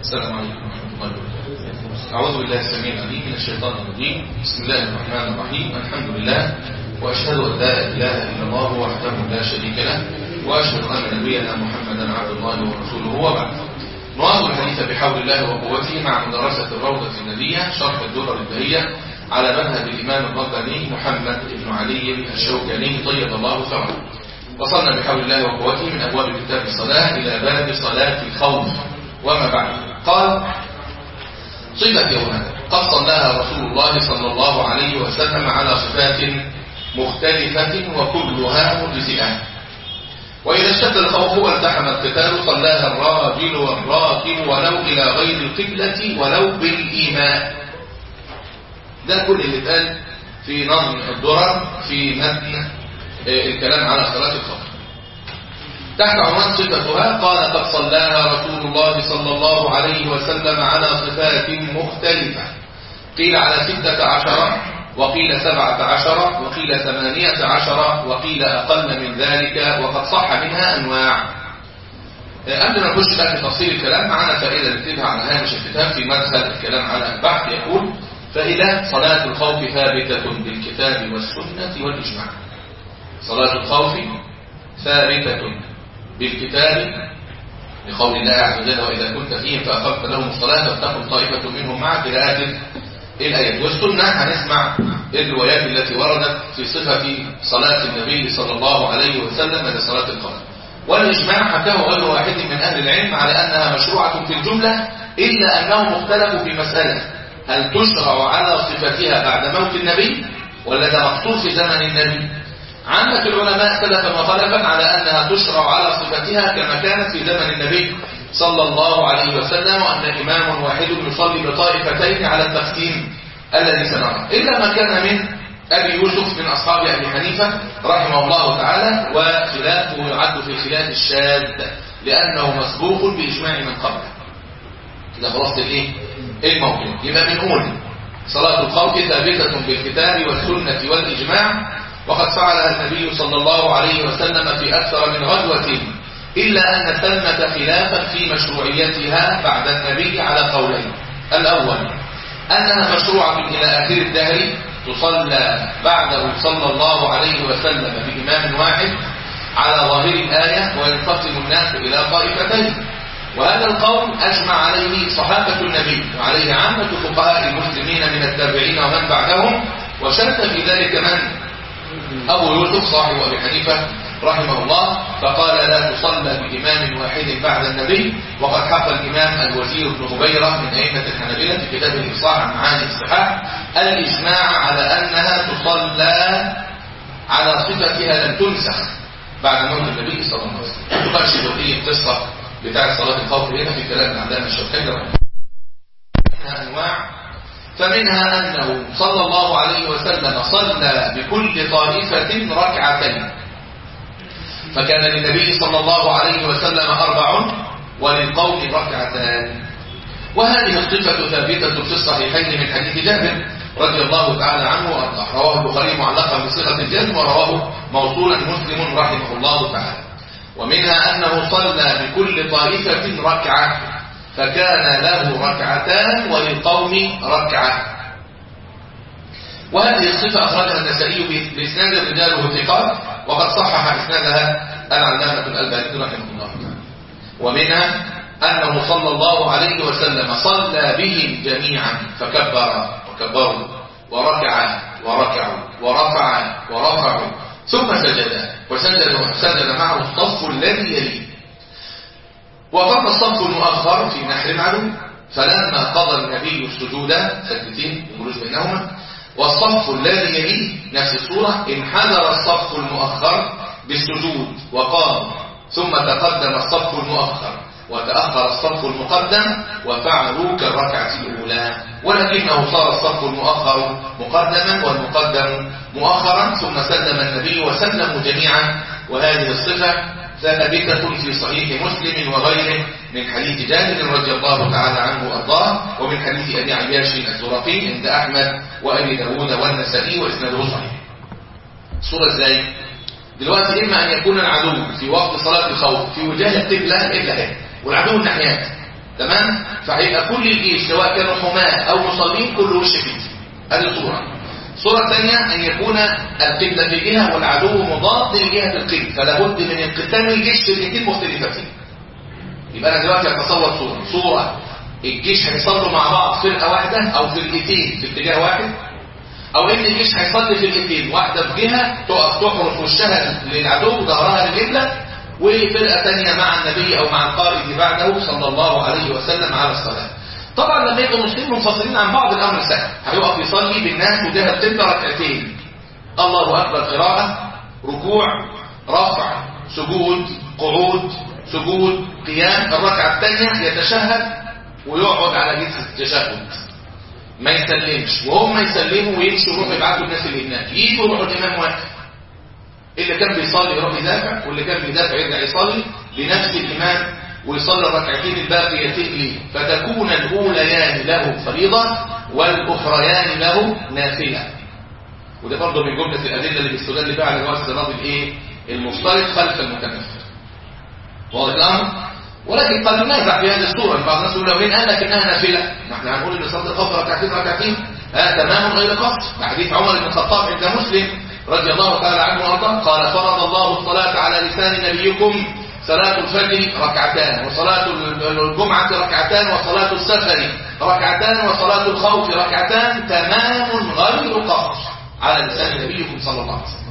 السلام عليكم ورحمة الله وبركاته أعوذ بالله السميع العليم من الشيطان الرجيم بسم الله الرحمن الرحيم الحمد لله وأشهد أن لا إله إلا الله وحده لا شريك له وأشهد أن نبينا محمدا عبد الله ورسوله وبعد نواصل الحديث بحول الله وقوته مع مدرسة الروضة النبية شرح الدرر البهية على مذهب الإمام الرباني محمد بن علي الشوكاني طيب الله ثمره وصلنا بحول الله وقوته من أبواب كتاب الصلاة إلى باب صلاة الخوف وما بعد قال صفة يوم قد صلاها رسول الله صلى الله عليه وسلم على صفات مختلفة وكلها مجزئة وإذا اشتد الخوف والتحم القتال صلاها الراجل والراكب ولو إلى غير القبلة ولو بالإيمان ده كل اللي اتقال في نظم الدرر في متن الكلام على صلاة الخوف تحت عنوان صفتها قال قد صلاها رسول الله صلى الله عليه وسلم على صفات مختلفة قيل على ستة عشر وقيل سبعة عشر وقيل ثمانية عشر وقيل أقل من ذلك وقد صح منها أنواع قبل ما نخش بقى في تفصيل الكلام معنا فائدة نكتبها على هامش الكتاب في مدخل الكلام على البحث يقول فإذا صلاة الخوف ثابتة بالكتاب والسنة والإجماع صلاة الخوف ثابتة بالكتاب لقول الله عز وجل وإذا كنت فيهم فأخذت لهم الصلاة فلتكن طائفة منهم معك إلى آخر الآيات والسنة هنسمع الروايات التي وردت في صفة صلاة النبي صلى الله عليه وسلم لصلاة الخوف والإجماع حكاه غير واحد من أهل العلم على أنها مشروعة في الجملة إلا أنهم اختلفوا في مسألة هل تشرع على صفتها بعد موت النبي ولا ده مخصوص في زمن النبي عامة العلماء سلفا وخلفا على أنها تشرع على صفتها كما كانت في زمن النبي صلى الله عليه وسلم وأن إمام واحد يصلي بطائفتين على التقسيم الذي سنرى إلا ما كان من أبي يوسف من أصحاب أبي حنيفة رحمه الله تعالى وخلافه يعد في الخلاف الشاذ لأنه مسبوق بإجماع من قبله كده خلاص الإيه؟ الموضوع يبقى بنقول صلاة الخوف ثابتة بالكتاب والسنة والإجماع وقد فعلها النبي صلى الله عليه وسلم في أكثر من غزوة إلا أن ثمة خلافا في مشروعيتها بعد النبي على قولين الأول أنها مشروعة إلى آخر الدهر تصلى بعده صلى الله عليه وسلم بإمام واحد على ظاهر الآية وينقسم الناس إلى طائفتين وهذا القول أجمع عليه صحابة النبي وعليه عامة فقهاء المسلمين من التابعين ومن بعدهم وشرط في ذلك من أبو يوسف صاحب أبي حنيفة رحمه الله فقال لا تصلى بإمام واحد بعد النبي وقد حق الإمام الوزير بن هبيرة من أئمة الحنابلة في كتاب الإصلاح عن معاني الصحاح الإجماع على أنها تصلى على صفتها لم تنسخ بعد موت النبي صلى الله عليه وسلم تقال شبهية القصة بتاع صلاة الخوف هنا في كلام العلامة الشوكاني منها أنواع فمنها أنه صلى الله عليه وسلم صلى بكل طائفة ركعتين فكان للنبي صلى الله عليه وسلم أربع وللقوم ركعتان وهذه الصفة ثابتة في الصحيحين من حديث جابر رضي الله تعالى عنه وارضاه رواه البخاري معلقا بصيغه الجزم ورواه موصولا مسلم رحمه الله تعالى ومنها أنه صلى بكل طائفة ركعة فكان له ركعتان وللقوم ركعة وهذه الصفة أخرجها النسائي بإسناد رجاله ثقات وقد صحح إسنادها العلامة الألباني رحمه الله تعالى ومنها أنه صلى الله عليه وسلم صلى بهم جميعا فكبر وكبروا وركع وركعوا ورفع ورفعوا ثم سجد وسجد سجد معه الصف الذي يليه وقام الصف المؤخر في نحر العدو فلما قضى النبي السجود سجدتين الجلوس بينهما والصف الذي يليه نفس الصورة انحدر الصف المؤخر بالسجود وقام ثم تقدم الصف المؤخر وتأخر الصف المقدم وفعلوا كالركعة الأولى ولكنه صار الصف المؤخر مقدما والمقدم مؤخرا ثم سلم النبي وسلموا جميعا وهذه الصفة ثابتة في صحيح مسلم وغيره من حديث جابر رضي الله تعالى عنه وأرضاه ومن حديث أبي عياش الزرقي عند أحمد وأبي داود والنسائي وإسناده صحيح صورة ازاي؟ دلوقتي إما أن يكون العدو في وقت صلاة الخوف في وجاه القبلة إلا هي والعدو الناحيات تمام فهيبقى كل الجيش سواء كانوا حماة او مصلين كل وش كده هذه صورة صورة ثانية ان يكون القبلة في جهة والعدو مضاد لجهة القبلة فلا بد من انقسام الجيش في الاثنين مختلفتين يبقى انا دلوقتي هتصور صورة صورة الجيش هيصلوا مع بعض فرقة واحدة او فرقتين في اتجاه واحد او ان الجيش هيصلي في الاثنين واحدة في جهة تقف تحرف وشها للعدو ظهرها للقبلة وفرقة ثانية مع النبي او مع القائد بعده صلى الله عليه وسلم على الصلاة طبعا لما يبقوا مسلمين منفصلين عن بعض الامر سهل هيقف يصلي بالناس وجهة القبلة ركعتين الله اكبر قراءة ركوع رفع سجود قعود سجود قيام الركعة الثانية يتشهد ويقعد على جلسة التشهد ما يسلمش وهم يسلموا ويمشوا يروحوا يبعتوا الناس اللي هناك يجوا يروحوا الامام واقف اللي كان بيصلي يروح يدافع واللي كان بيدافع يرجع يصلي لنفس الامام ويصلي الركعتين الباقيتين ليه فتكون الاوليان له فريضه والاخريان له نافله وده برضه من جمله الادله اللي بيستدل بها على جواز الراجل ايه المفترض خلف المتنفل واضح الامر ولكن قد ننازع في هذه الصوره بعض الناس يقول لو مين قال لك انها نافله ما احنا هنقول ان صلاه الخوف ركعتين ركعتين ها تمام غير قصد حديث عمر بن الخطاب عند مسلم رضي الله تعالى عنه وارضاه قال فرض الله الصلاه على لسان نبيكم صلاة الفجر ركعتان وصلاة الجمعة ركعتان وصلاة السفر ركعتان وصلاة الخوف ركعتان تمام غير قصر على لسان نبيكم صلى الله عليه وسلم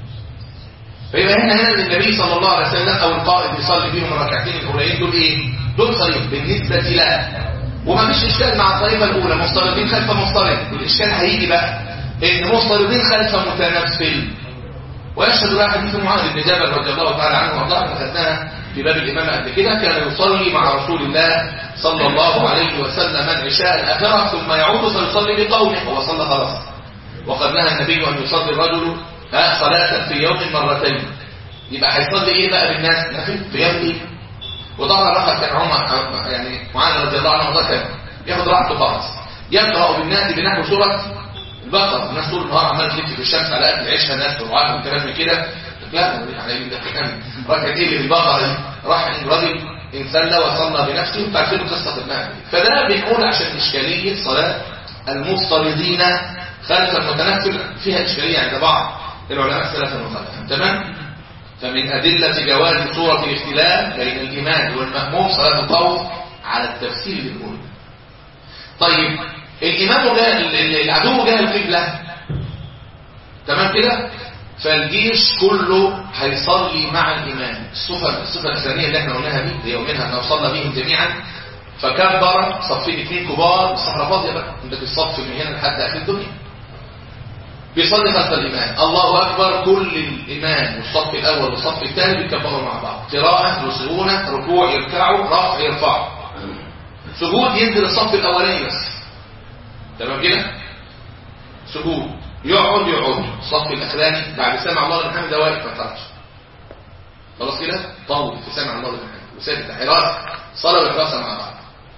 فيبقى هنا هنا النبي صلى الله عليه وسلم او القائد يصلي بيهم الركعتين الاولين دول ايه دول صريح بالنسبه له وما فيش اشكال مع الطائفه الاولى مفترضين خلف مفترض الاشكال هيجي بقى ان مفترضين خلف متنفل ويشهد بقى حديث معاذ بن جبل رضي الله تعالى عنه وارضاه اخذناها في باب الامامه قبل كده كان يصلي مع رسول الله صلى الله عليه وسلم العشاء الاخره ثم يعود فيصلي بقومه هو صلى خلاص وقد نهى النبي ان يصلي الرجل ها صلاة في يوم مرتين يبقى هيصلي ايه بقى بالناس نفل في يوم ايه وطبعا رقم كان عمر يعني معاذ رضي الله عنه وارضاه كان ياخد راحته خالص يقرا بالناس بنحو سوره البقره الناس طول النهار عماله تلف في الشمس على اكل عيشها ناس ورعاها وكلام من كده لا يعني ده كان ركعتين اللي في البقره دي راح الراجل انسلى وصلى بنفسه وتعرفين قصه ابنها فده بنقول عشان اشكاليه صلاه المفترضين خلف المتنفل فيها اشكاليه عند بعض العلماء سلفا وخلفا تمام فمن أدلة جواز صورة الاختلاف بين الإمام والمأموم صلاة الخوف على التفسير الأول طيب الإمام جاء العدو جاء القبلة تمام كده فالجيش كله هيصلي مع الإمام الصفة الصفة الثانية اللي احنا قلناها دي يومينها أنه صلى بهم جميعا فكبر صفين اثنين كبار الصحراء فاضية بقى عندك الصف من هنا لحد آخر الدنيا بيصلي خلف الإمام الله أكبر كل الإمام والصف الأول والصف الثاني بيكبروا مع بعض قراءة يصيرون ركوع يركعوا رفع يرفعوا سجود ينزل الصف الأولاني بس تمام كده سجود يقعد يقعد الصف الأخراني بعد سمع الله لمن حمده واقف ما خرج خلاص كده طول في سمع الله لمن حمده وثابت حراسة صلاة وحراسة مع بعض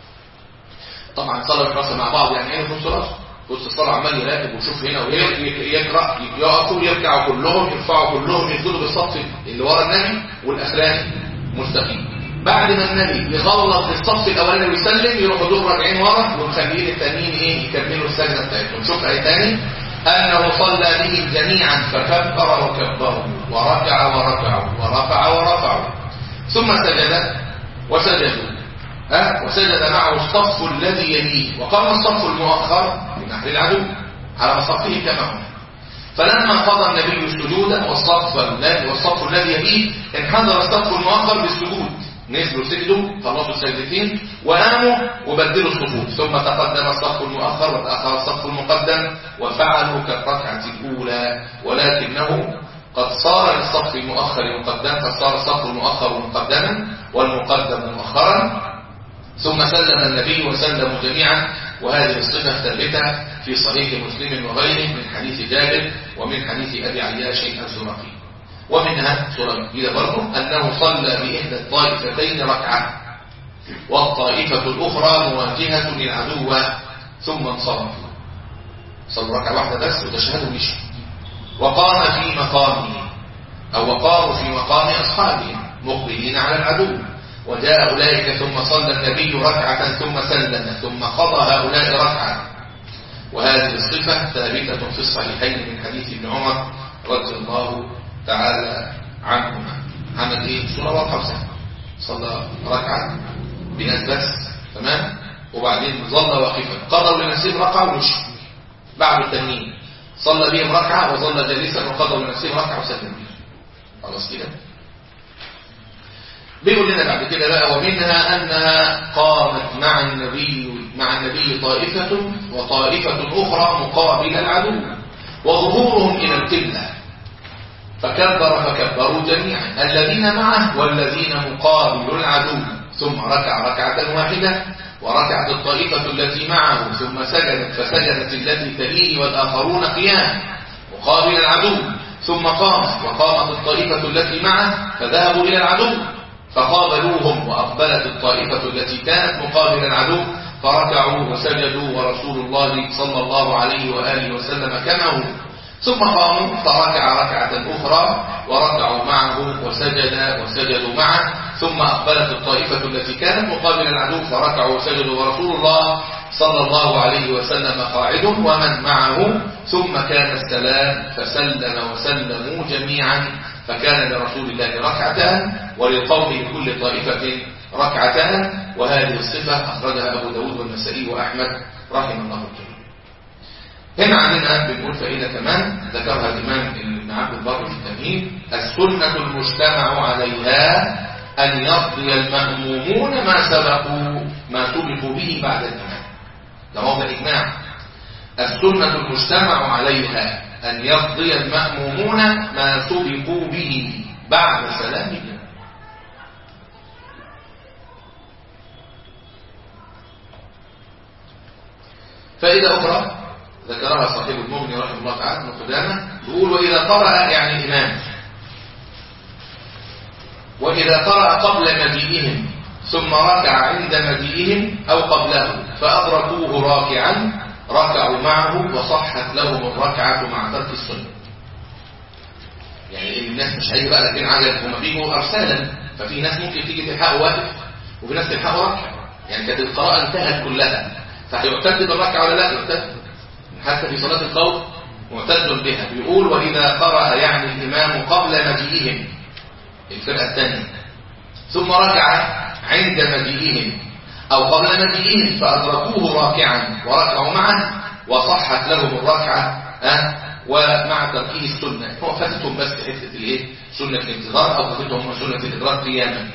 طبعا صلاة وحراسة مع بعض يعني ايه نص راسه بص الصلاة عمال يراقب ويشوف هنا ويقرأ يقفوا يركعوا كلهم يرفعوا كلهم يسجدوا بالصف اللي ورا النبي والأخراني مستقيم بعد ما النبي يخلص الصف الأولاني ويسلم يروحوا دول راجعين ورا ومخليين التانيين ايه يكملوا السجدة بتاعتهم شوف ايه تاني أنه صلى بهم جميعا فكبر وكبروا وركع وركعوا ورفع ورفعوا ثم سجد وسجدوا أه؟ وسجد معه الصف الذي يليه وقام الصف المؤخر بنحر العدو على صفه كما هو فلما قضى النبي السجود والصف الذي والصف الذي يليه انحدر الصف المؤخر بالسجود نزلوا سجدوا خلصوا السجدتين وقاموا وبدلوا الصفوف ثم تقدم الصف المؤخر وتأخر الصف المقدم وفعلوا كالركعة الأولى ولكنه قد صار للصف المؤخر مقدما قد صار الصف المؤخر مقدما والمقدم مؤخرا ثم سلم النبي وسلموا جميعا وهذه الصفة ثابتة في صحيح مسلم وغيره من حديث جابر ومن حديث أبي عياش الزرقي ومنها سورة جديدة برضه أنه صلى بإحدى الطائفتين ركعة والطائفة الأخرى مواجهة للعدو ثم انصرفوا صلوا ركعة واحدة بس وتشهدوا مشي وقام في مقامه أو وقاموا في مقام أصحابهم مقبلين على العدو وجاء أولئك ثم صلى النبي ركعة ثم سلم ثم قضى هؤلاء ركعة وهذه الصفة ثابتة في الصحيحين من حديث ابن عمر رضي الله تعالى عنهما عمل ايه صورة واضحة وسهلة صلى ركعة بناس بس تمام وبعدين ظل واقفا قضوا لنفسهم ركعة ومشي بعد التنين صلى بهم ركعة وظل جالسا وقضوا لنفسهم ركعة وسلم خلاص كده بيقول لنا بعد كده بقى ومنها أنها قامت مع النبي مع النبي طائفة وطائفة أخرى مقابل العدو وظهورهم إلى القبلة فكبر فكبروا جميعا الذين معه والذين مقابل العدو ثم ركع ركعة واحدة وركعت الطائفة التي معه ثم سجدت فسجدت التي تليه والآخرون قيام مقابل العدو ثم قامت وقامت الطائفة التي معه فذهبوا إلى العدو فقابلوهم وأقبلت الطائفة التي كانت مقابل العدو فركعوا وسجدوا ورسول الله صلى الله عليه وآله وسلم كما هو ثم قاموا فركع ركعة أخرى وركعوا معه وسجد وسجدوا معه ثم أقبلت الطائفة التي كانت مقابل العدو فركعوا وسجدوا ورسول الله صلى الله عليه وسلم قاعد ومن معه ثم كان السلام فسلم وسلموا جميعا فكان لرسول الله ركعتان وللقوم لكل طائفة ركعتان وهذه الصفة أخرجها أبو داود والنسائي وأحمد رحمه الله تعالى هنا عندنا بنقول فائدة كمان ذكرها الإمام ابن عبد البر في التمهيد السنة المجتمع عليها أن يقضي المأمومون ما سبقوا ما سبقوا به بعد الإمام ده موضع إجماع السنة المجتمع عليها أن يقضي المأمومون ما سبقوا به بعد سلام الإمام فائدة أخرى ذكرها صاحب المغني رحمه الله تعالى ابن قدامة يقول وإذا قرأ يعني الإمام وإذا قرأ قبل مجيئهم ثم ركع عند مجيئهم أو قبله فأدركوه راكعا ركعوا معه وصحت لهم الركعة مع ترك السنة يعني الناس مش هيجي بقى لكن عجل هم بيجوا أرسالا ففي ناس ممكن تيجي تلحقه واقف وفي ناس تلحقه ركع يعني كانت القراءة انتهت كلها فهيعتد بالركعة ولا لا يعتد حتى في صلاة الخوف معتد بها بيقول وإذا قرأ يعني الإمام قبل مجيئهم الفرقة الثانية ثم ركع عند مجيئهم أو قبل مجيئهم فأدركوه راكعا وركعوا معه وصحت لهم الركعة أه؟ ومع تركيه السنة هو فاتتهم بس حتة الايه سنة الانتظار أو فاتتهم سنة الإدراك قياما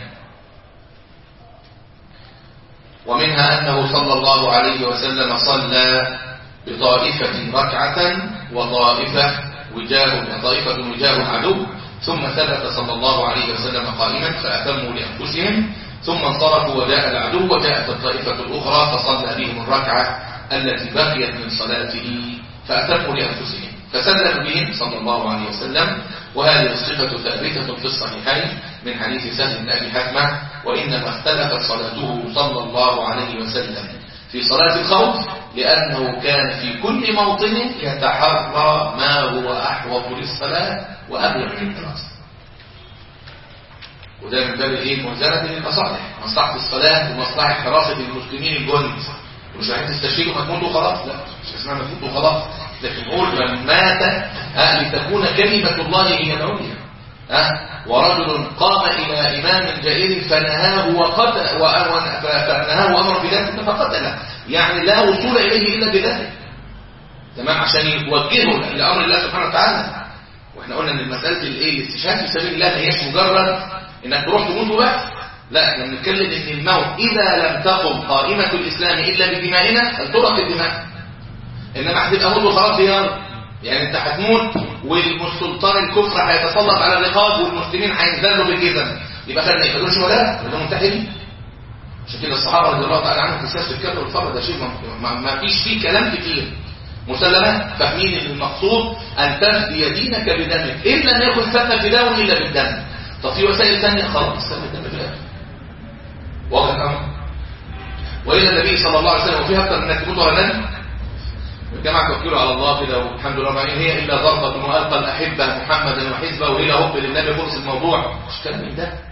ومنها أنه صلى الله عليه وسلم صلى بطائفة ركعة وطائفة وجاه وطائفة وجاه العدو ثم ثبت صلى الله عليه وسلم قائما فأتموا لأنفسهم ثم انصرفوا وجاء العدو وجاءت الطائفة الأخرى فصلى بهم الركعة التي بقيت من صلاته فأتموا لأنفسهم فسلم بهم صلى الله عليه وسلم وهذه الصفة ثابتة في الصحيحين من حديث سهل بن أبي حكمة وإنما اختلفت صلاته صلى الله عليه وسلم في صلاة الخوف لأنه كان في كل موطن يتحرى ما هو أحوط للصلاة وأبلغ للدراسة وده من باب الايه موزنة للمصالح مصلحة الصلاة ومصلحة حراسة المسلمين الجند مش رايحين تستشيروا فتموت وخلاص لا مش اسمها مفوت وخلاص لكن قول من مات ها لتكون كلمة الله هي العليا ها ورجل قام إلى إمام جائر فنهاه وقتل فنهاه وأمر بذلك فقتله يعني لا وصول إليه إلا بذلك تمام عشان يوجهه لأمر الله سبحانه وتعالى واحنا قلنا ان مسألة الايه الاستشهاد في سبيل الله ما هيش مجرد انك تروح تموت وبس لا احنا بنتكلم ان الموت اذا لم تقم قائمة الاسلام الا بدمائنا فلترك الدماء انما هتبقى موت وخلاص يا يعني انت هتموت والسلطان الكفر هيتسلط على الرقاب والمسلمين هينزلوا بالجزم يبقى خلينا ايه دول شهداء ولا منتحرين عشان كده الصحابه رضي الله تعالى عنهم في سياسه الكفر والفرد ده شيء ما, ما فيش فيه كلام كتير مسلمات فاهمين ان المقصود ان تفدي دينك بدمك ان لم يكن ثم فداء الا بالدم طب في وسائل ثانيه خلاص ثم الدم في الاخر واضح الامر والى النبي صلى الله عليه وسلم وفيها اكثر من انك تموت ولا نبي الجماعة توكلوا على الله كده والحمد لله ما هي إلا ضربة وألقى الأحبة محمدا وحزبه وإلى هب للنبي خلص الموضوع مش كلام من ده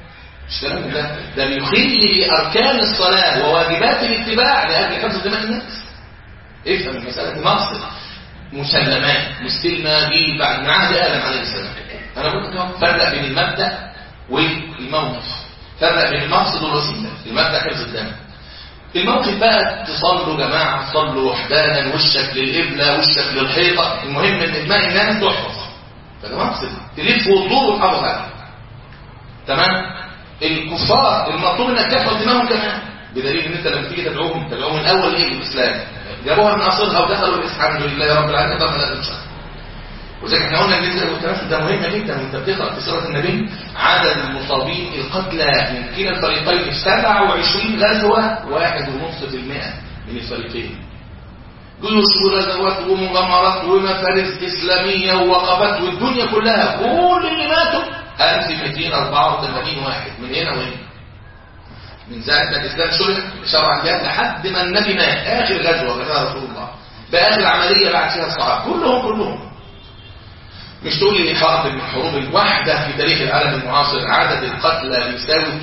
مش كلام ده ده بيخل بأركان الصلاة وواجبات الاتباع لأجل حفظ دماء الناس افهم المسألة مقصد مسلمات مستلمة جيل بعد من عهد آدم عليه السلام أنا قلت لكم فرق بين المبدأ والموقف فرق بين المقصد والوسيلة المبدأ حفظ الدم الموقف بقى تصلوا جماعة تصلوا وحدانا وشك للقبلة وشك للحيطة المهم ان دماء الناس تحفظ فده مقصد تلف وتدور وتحافظ عليه تمام الكفار المطلوب انك تحفظ دماغهم كمان بدليل ان انت لما تيجي تدعوهم تدعوهم الاول ايه الاسلام جابوها من اصلها ودخلوا الحمد لله رب العالمين طب لا تنشر وزي احنا قلنا ان والكلام ده مهم جدا وانت بتقرا في سيره النبي عدد المصابين القتلى من كلا الفريقين 27 غزوه واحد ونص في المئة من الفريقين جيوش وغزوات ومغامرات ومفارس اسلاميه ووقفات والدنيا كلها كل اللي ماتوا 1284 واحد من هنا وهنا من ساعه ما الاسلام شرع شرع الجهاد لحد ما النبي مات اخر غزوه غزاها رسول الله باخر عمليه بعد فيها الصحابه كلهم كلهم مش تقول لي حرب من الحروب الواحدة في تاريخ العالم المعاصر عدد القتلى يساوي 331%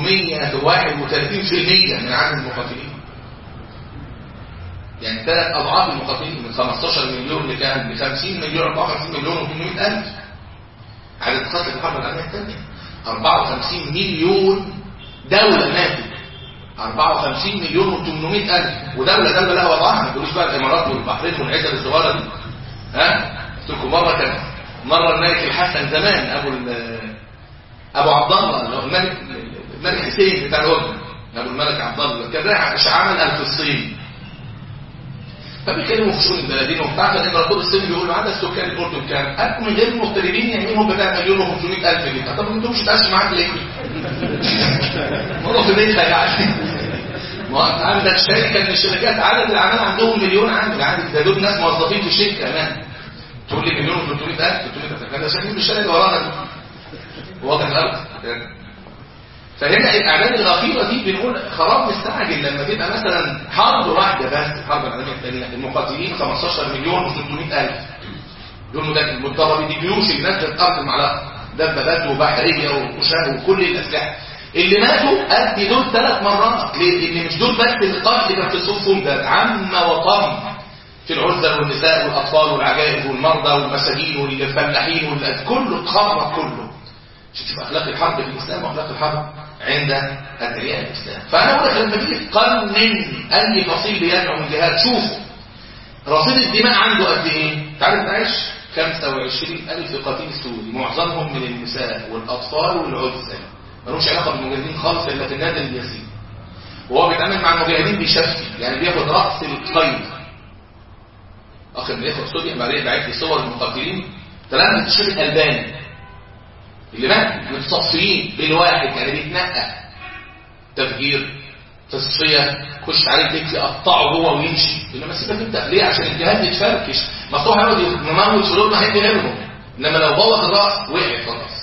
من عدد المقاتلين يعني ثلاث أضعاف المقاتلين من 15 مليون لكان ب 50 مليون 54 مليون و800 ألف عدد قتلى في الحرب العالمية الثانية 54 مليون دولة ماتت 54 مليون و800 ألف ودولة دولة لها وضعها ما تقولوش بقى الإمارات والبحرين والعزة الصغيرة دي ها قلت لكم مرة كان مرة الملك الحسن زمان أبو أبو عبد الله الملك الملك حسين بتاع الأردن أبو الملك عبد الله كان رايح عمل في الصين فبيكلموا في شؤون البلدين وبتاع فالامبراطور الصيني بيقول له عدد سكان الاردن كام؟ قال من غير المغتربين يعملهم بتاع مليون و500 الف جنيه طب انتوا مش هتعيشوا معاك ليه؟ مرة في بيتها يعني ما انت عندك شركه من الشركات عدد الاعمال عندهم مليون عامل عندك ده دول ناس موظفين في الشركه كمان تقول لي مليون و 300000 300000 كان ده شايفين بالشارع اللي ورانا واضح الارض فهنا الاعداد الغفيره دي بنقول خراب مستعجل لما تبقى مثلا حرب واحده بس الحرب العالميه الثانيه المقاتلين 15 مليون و300000 دول متدربين دي جيوش الناس بتقاتل مع دبابات وبحريه وشاه وكل الاسلحه اللي ماتوا قد دول ثلاث مرات ليه؟ لان مش دول بس القتل كان في صفهم ده عم وطم في العزل والنساء والاطفال والعجائز والمرضى والمساجين والفلاحين كله اتخرب كله شوف اخلاق الحرب في الاسلام واخلاق الحرب عند ادعياء الاسلام فانا اقول لك لما تيجي تقنن اي فصيل بيدعو من جهات شوف رصيد الدماء عنده قد ايه؟ تعرف تعيش 25000 قتيل سوري معظمهم من النساء والاطفال والعزل ملوش علاقه بالمجاهدين خالص الا في النادي اليسير وهو بيتعامل مع المجاهدين بيشفي يعني بياخد راس القيد اخ من الاخوه السوري بعدين بعت لي صور المقاتلين ثلاثه الشيخ الالباني اللي مات متصفيين بالواحد يعني بيتنقى تفجير تصفيه خش عليه البيت يقطعه هو ويمشي انما سيبك انت ليه عشان الجهاز يتفركش مفتوح هيقعد يموت في ما هيدي غيرهم انما لو بوظ الراس وقع خلاص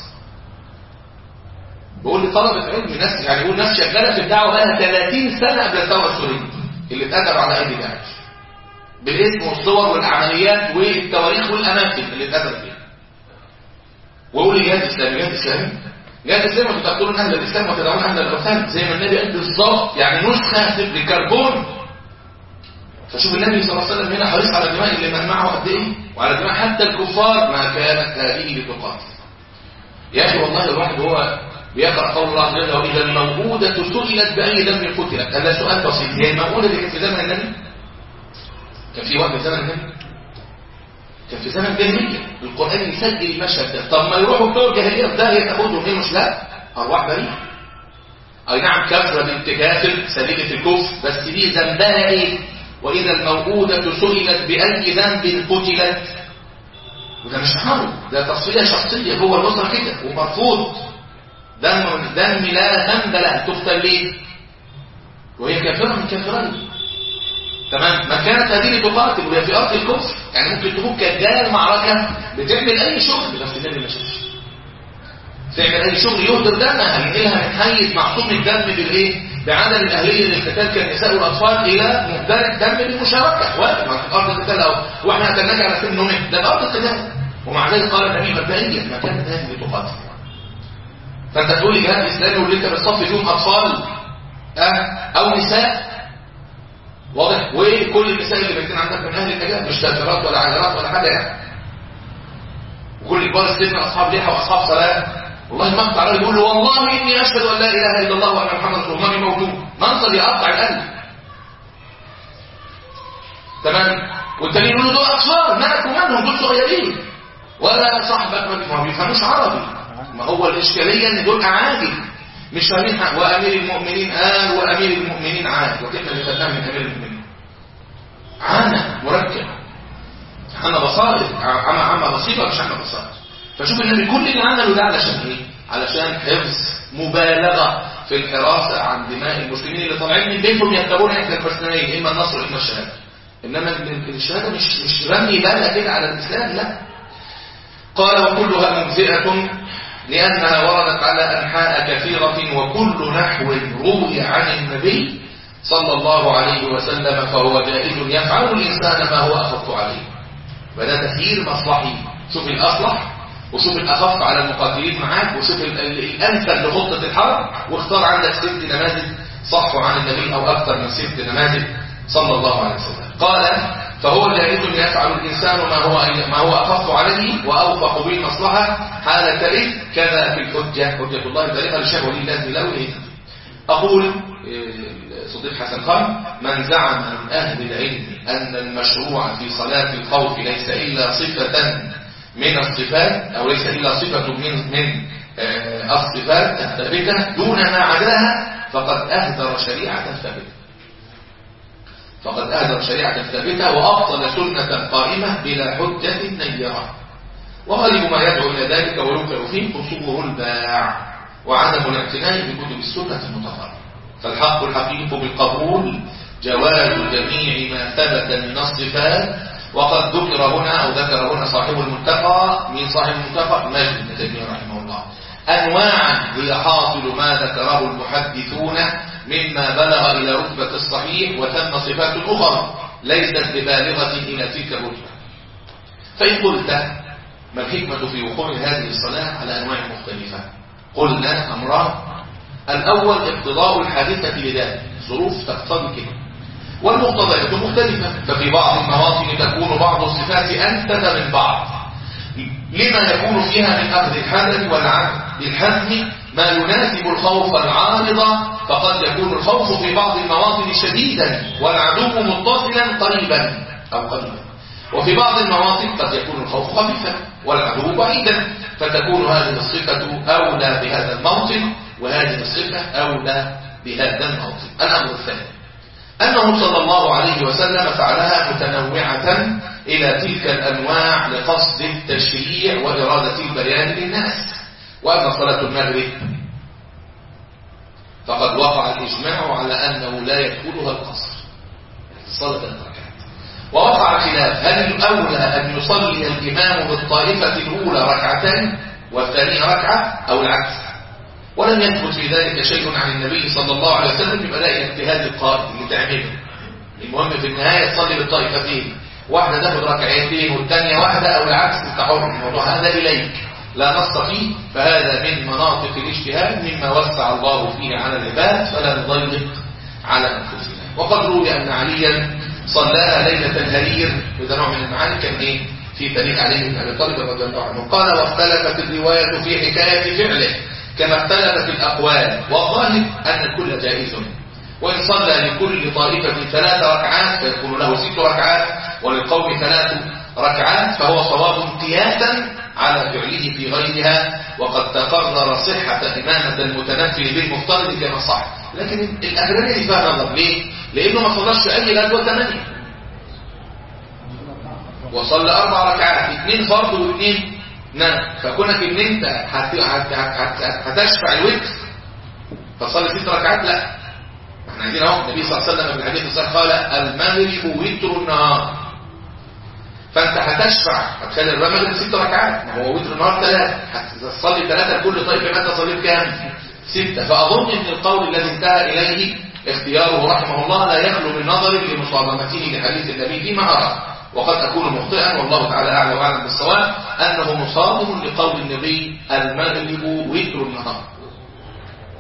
بقول لي طلبة علم ناس يعني بقول ناس شغالة في الدعوة بقى 30 سنة قبل الثورة السورية اللي اتقدروا على ايدي داعش بالاسم والصور والعمليات والتواريخ والاماكن اللي اتقدر فيها واقول لي جهاد اسلامي جهاد اسلامي جهاد اسلامي وتقتلون اهل الاسلام وتدعون اهل الاوثان زي ما النبي قال بالظبط يعني نسخه للكربون فشوف النبي صلى الله عليه وسلم هنا حريص على دماء اللي من معه قد ايه وعلى دماء حتى الكفار ما كانت هذه لتقاتل يا اخي والله الواحد هو بيقرأ قول الله عز وجل وإذا الموءودة سئلت بأي ذنب قتلت هذا سؤال بسيط هي الموءودة اللي كانت في زمن النبي كان في وقت في زمن النبي كان في زمن جاهلية القرآن يسجل المشهد ده طب ما يروحوا بتوع الجاهلية ده ياخدهم ايه مش لا أرواح بريئة أي نعم كافرة بنت كافر سليلة الكفر بس دي ذنبها ايه وإذا الموءودة سئلت بأي ذنب قتلت وده مش حرب ده تصفية شخصية جوه الأسرة كده ومرفوض دم دم لا ذنب له تقتل ليه وهي كافرة من كافرين تمام ما كانت هذه تقاتل وهي في أرض الكفر يعني ممكن تكون كانت جايه المعركة بتعمل أي شغل بس النبي ما شافش تعمل أي شغل يهدر دمها هنقلها من حيز معصوم الدم بالإيه بعدم الأهلية للقتال كالنساء والأطفال إلى مهدر الدم للمشاركة واجب في أرض القتال أو وإحنا هتنك على سن نومك ده أرض القتال ومع ذلك قال النبي مبدئيا ما كانت هذه تقاتل فانت تقول لي جهاد اسلامي واللي انت بتصفي فيهم اطفال اه او نساء واضح وكل النساء اللي بيكون عندك من اهل النجاه مش تاثيرات ولا عجلات ولا حاجه يعني وكل كبار السن اصحاب لحى واصحاب صلاه والله المقطع عليه يقول له والله اني اشهد ان لا اله الا الله وان محمد رسول الله موجود منصب يقطع القلب تمام والتاني يقول له دول اطفال مالك ومالهم دول صغيرين ولا صاحبك ما بيفهموش عربي ما هو الاشكاليه ان دول اعاجم مش فاهمين حق وامير المؤمنين قال وامير المؤمنين عاد وكيف اللي خدناه من امير المؤمنين عانى مركب عنا بصائر عمى عمى بسيطه مش عمى بصائر فشوف النبي كل اللي عمله ده علشان ايه علشان حفظ مبالغه في الحراسه عن دماء المسلمين اللي طالعين من بيتهم يتبعون احدى الحسنيين اما النصر واما الشهاده انما الشهاده مش مش رمي بالها كده على الاسلام لا قال وكلها مجزئه لأنها وردت على أنحاء كثيرة وكل نحو روي عن النبي صلى الله عليه وسلم فهو جائز يفعل الإنسان ما هو أخف عليه فده تسيير مصلحي شوف الأصلح وشوف الأخف على المقاتلين معاك وشوف الأنسب لخطة الحرب واختار عندك ست نماذج صحوا عن النبي أو أكثر من ست نماذج صلى الله عليه وسلم قال فهو جائز يفعل الإنسان ما هو ما هو أخف عليه وأوفق بالمصلحة حال ترث كذا في الحجة حجة الله البالغة للشيخ ولي الله له أقول صديق حسن خان من زعم من أهل العلم أن المشروع في صلاة الخوف ليس إلا صفة من الصفات أو ليس إلا صفة من من الصفات الثابتة دون ما عداها فقد أهدر شريعة ثابتة فقد أهدر شريعة ثابتة وأبطل سنة قائمة بلا حجة نيرة وغالب ما يدعو إلى ذلك ويوقع فيه قصور الباع وعدم الاعتناء بكتب السنة المطهرة فالحق الحقيق بالقبول جواز جميع ما ثبت من الصفات وقد ذكر هنا أو ذكر هنا صاحب المنتقى من صاحب المنتقى مجد بن تيمية رحمه الله أنواعا هي حاصل ما ذكره المحدثون مما بلغ إلى رتبة الصحيح وثم صفات أخرى ليست ببالغة إلى تلك الرتبة فإن قلت ما الحكمة في وقوع هذه الصلاة على أنواع مختلفة قلنا أمران الأول اقتضاء الحادثة لذلك ظروف تقتضي كده والمقتضيات مختلفة ففي بعض المواطن تكون بعض الصفات أنفذ من بعض لما يكون فيها من أخذ الحدث والعدل للحزم ما يناسب الخوف العارض فقد يكون الخوف في بعض المواطن شديدا والعدو متصلا قريبا أو قريبا وفي بعض المواطن قد يكون الخوف خفيفا والعدو بعيدا فتكون هذه الصفة أولى بهذا الموطن وهذه الصفة أولى بهذا الموطن الأمر الثاني أنه صلى الله عليه وسلم فعلها متنوعة إلى تلك الأنواع لقصد التشريع وإرادة البيان للناس وأما صلاة المغرب فقد وقع الإجماع على أنه لا يدخلها القصر صلاة الركعات ووقع خلاف هل الأولى أن يصلي الإمام بالطائفة الأولى ركعتين والثانية ركعة أو العكس ولم يثبت في ذلك شيء عن النبي صلى الله عليه وسلم يبقى ده اجتهاد القائد اللي تعمله المهم في النهاية تصلي بالطائفتين واحدة تاخد ركعتين والثانية واحدة أو العكس انت حر الموضوع هذا إليك لا نص فيه فهذا من مناطق الاجتهاد مما وسع الله فيه على العباد فلا نضيق على أنفسنا وقد روي أن عليا صلاها ليلة الهرير وده نوع من المعاني كان إيه في تاريخ علي بن أبي طالب رضي الله عنه قال واختلفت الرواية في حكاية فعله كما اختلفت الأقوال والظاهر أن الكل جائز وإن صلى لكل طائفة ثلاث ركعات فيكون له ست ركعات وللقوم ثلاث ركعات فهو صواب قياسا على فعله في غيرها وقد تقرر صحة إمامة المتنفل بالمفترض كما صح لكن الأغلبية دي فيها نظر ليه؟ لأنه ما صلاش في أي غزوة ثمانية وصلى أربع ركعات اثنين فرض واثنين نعم فكونك ان انت هتشفع الوتر فتصلي ست ركعات لا احنا عايزين اهو النبي صلى الله عليه وسلم في الحديث الصحيح قال المغرب وتر النهار فانت هتشفع هتخلي المغرب ست ركعات ما هو وتر النهار ثلاث هتصلي ثلاثه لكل طيب يبقى انت صليت كام سته فاظن ان القول الذي انتهى اليه اختياره رحمه الله لا يخلو من نظر لمصادمته لحديث النبي فيما ارى وقد أكون مخطئا والله تعالى أعلى وأعلم بالصواب أنه مصادم لقول النبي المغرب وتر النهار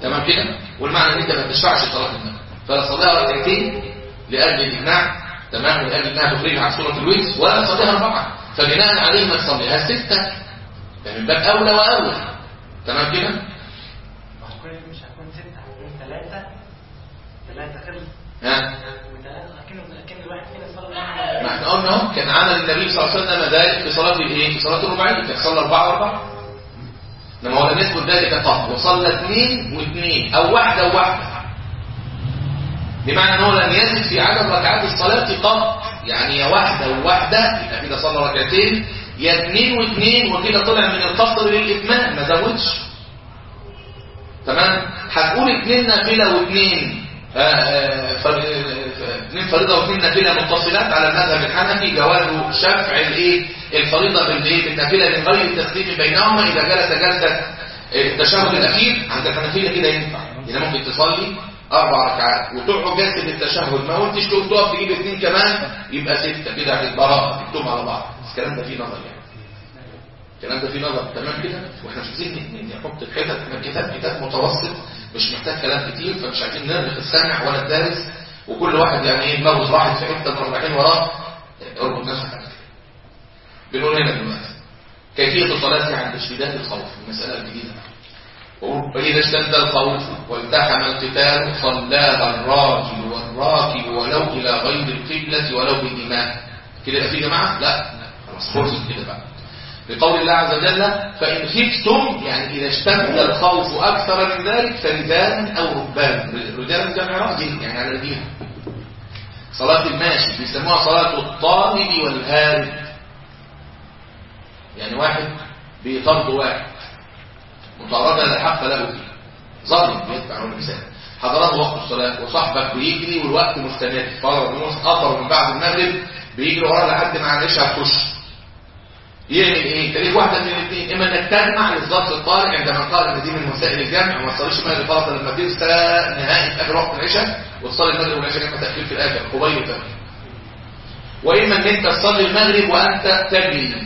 تمام كده والمعنى ان انت ما تشفعش صلاه النفل فلا صليها ركعتين لاجل الامناع تمام لاجل انها تخرج عن سوره الويس ولا تصليها اربعه فبناء عليه ما تصليها سته يعني من باب اولى واولى تمام كده مش هتكون ستة هتكون ثلاثة ثلاثة خلص ها وثلاثة أكنه أكن الواحد فينا صلى ما الله احنا قلنا اهو كان عمل النبي صلى الله عليه وسلم ذلك في صلاه الايه في صلاه الرباعيه كان صلى اربعه واربعه لما هو لم يذكر ذلك قط وصلى اثنين واثنين او واحده وواحده بمعنى ان هو لم يزد في عدد ركعات الصلاه قط يعني يا واحده وواحده يبقى كده صلى ركعتين يا اثنين واثنين وكده طلع من القصر للاتمام ما زودش تمام هتقول اثنين نافله واثنين آه، آه، فر- آه، اثنين فريضه واثنين نافله متصلات على المذهب الحنفي جواز شفع الايه الفريضه بالايه بالنافله من غير التسليم بينهما اذا جلس جلسه التشهد الاخير عند الحنفيه كده ينفع يعني ممكن تصلي اربع ركعات وتقعد جلسه التشهد ما قلتش تقوم تقف تجيب اثنين كمان يبقى سته كده هتتبرأ تكتب على بعض بس الكلام ده فيه نظر يعني الكلام ده فيه نظر تمام كده واحنا مش عايزين ن- نحط الحتت احنا كتاب كتاب متوسط مش محتاج كلام كتير فمش عايزين نرهق السامع ولا الدارس وكل واحد يعني ايه دماغه راحت في حته نروح رايحين وراه اربط نفسك على كده بنقول هنا دلوقتي كيفيه الصلاه عند اشتداد الخوف المساله الجديده وإذا اشتد الخوف والتحم القتال صلاها الراجل والراكب ولو إلى غير القبلة ولو بالإمام كده يبقى في جماعة؟ لا خلاص فرصة كده بقى لقول الله عز وجل فإن خفتم يعني إذا اشتد الخوف أكثر من ذلك فرجالا أو ركبانا رجالا جمع راجل يعني على الدين صلاة الماشي بيسموها صلاة الطالب والهارب يعني واحد بيطرد واحد مطاردة لا حق له فيه ظالم بيدفع المثال حضرات وقت الصلاة وصاحبك بيجري والوقت مستمر فرض نص قطر من بعد المغرب بيجري وراه لحد ما العشاء هتخش يعمل ايه؟ تاريخ واحدة من الاثنين اما انك تجمع للظبط الطارئ عندما قال ان دي من وسائل الجمع وما تصليش المغرب فرض لما تنسى نهائي في اخر وقت العشاء وتصلي المغرب والعشاء جنب تاخير في الاخر قبيل التمام واما ان انت تصلي المغرب وانت تجري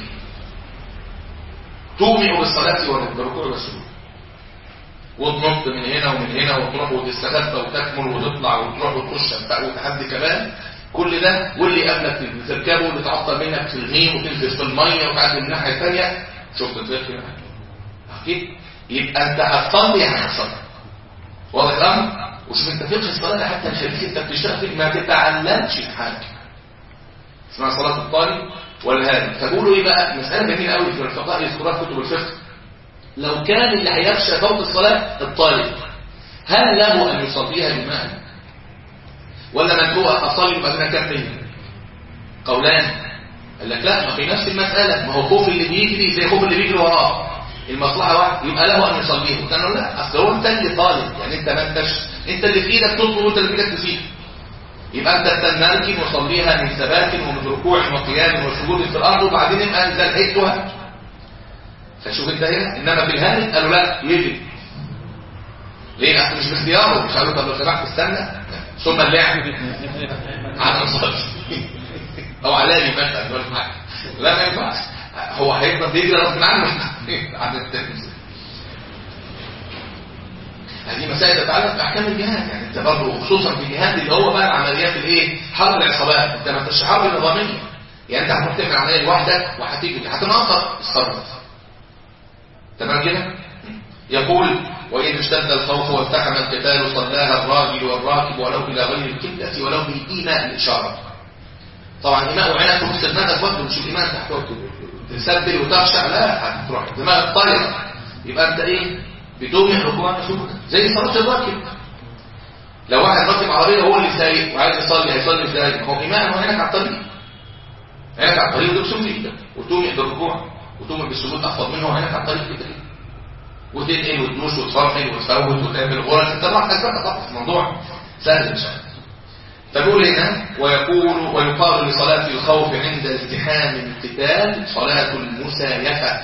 تومئ بالصلاة والركوع والسجود وتنط من هنا ومن هنا وتروح وتستخبى وتكمل وتطلع وتروح وتخش بقى وتحدي كمان كل ده واللي قبلك تركبه واللي تعطل منك تلغيه وتنزل في الميه وتعدي من الناحيه الثانيه شفت الفرق كده اكيد يبقى انت هتصلي يعني هتصلي واضح الامر وشوف انت فقه الصلاه ده حتى يخليك انت بتشتغل فيك ما تتعلمش في حاجه اسمها صلاه الطالب والهادي فبيقولوا ايه بقى مساله جميله قوي في الفقهاء يذكروها في كتب الفقه لو كان اللي هيخشى فوت الصلاه الطالب هل له ان يصليها بماء ولا من هو اصلي وبعدين اكمل قولان قال لك لا ما في نفس المساله ما هو خوف اللي بيجري زي خوف اللي بيجري وراه المصلحه واحده يبقى له ان يصليه كانوا لا اصل هو انت اللي طالب يعني انت ما انتش انت اللي في ايدك تطلب وانت اللي في ايدك تسيب يبقى انت تنركن وصليها من ثبات ومن ركوع وقيام وسجود في الارض وبعدين يبقى انزل حيثها فشوف انت هنا انما في الهالك قالوا لا يجري ليه اصل مش باختياره مش قالوا طب لو سمحت استنى ثم اللعب على الصلاه او علاني مثلا ولا حاجه لا ما ينفعش هو هيفضل بيجري غصب عنه عن التنفيذ هذه مسائل تتعلق باحكام الجهاد يعني انت برضه خصوصا في الجهاد اللي هو بقى العمليات الايه حرب العصابات انت ما انتش حرب نظاميه يعني انت هتروح تعمل عمليه لوحدك وهتيجي هتناقض اتصرف تمام كده يقول وإن اشتد الخوف والتحم القتال صلاها الراجل والراكب ولو إلى غير القبلة ولو بالإيماء الإشارة طبعا إيماء وعناك في وسط دماغك برضه مش الإيمان تحتوي تسبل وتخشع لا هتروح دماغك طايرة يبقى أنت إيه بدون ركوع سجود زي صلاة الراكب لو واحد راكب عربية هو اللي سايق وعايز يصلي هيصلي ازاي؟ ما هو إيمان وعناك على الطريق عينك على الطريق وتبسم في ايدك وتومئ بالركوع وتومئ بالسجود أخفض منه وعينك على الطريق كده كده وتنقل وتنوش وتفرحل وتفوت وتعمل غرز انت براحتك بقى خلاص الموضوع سهل ان شاء الله فبيقول هنا ويقول ويقال لصلاة الخوف عند ازدحام القتال صلاة المسايفة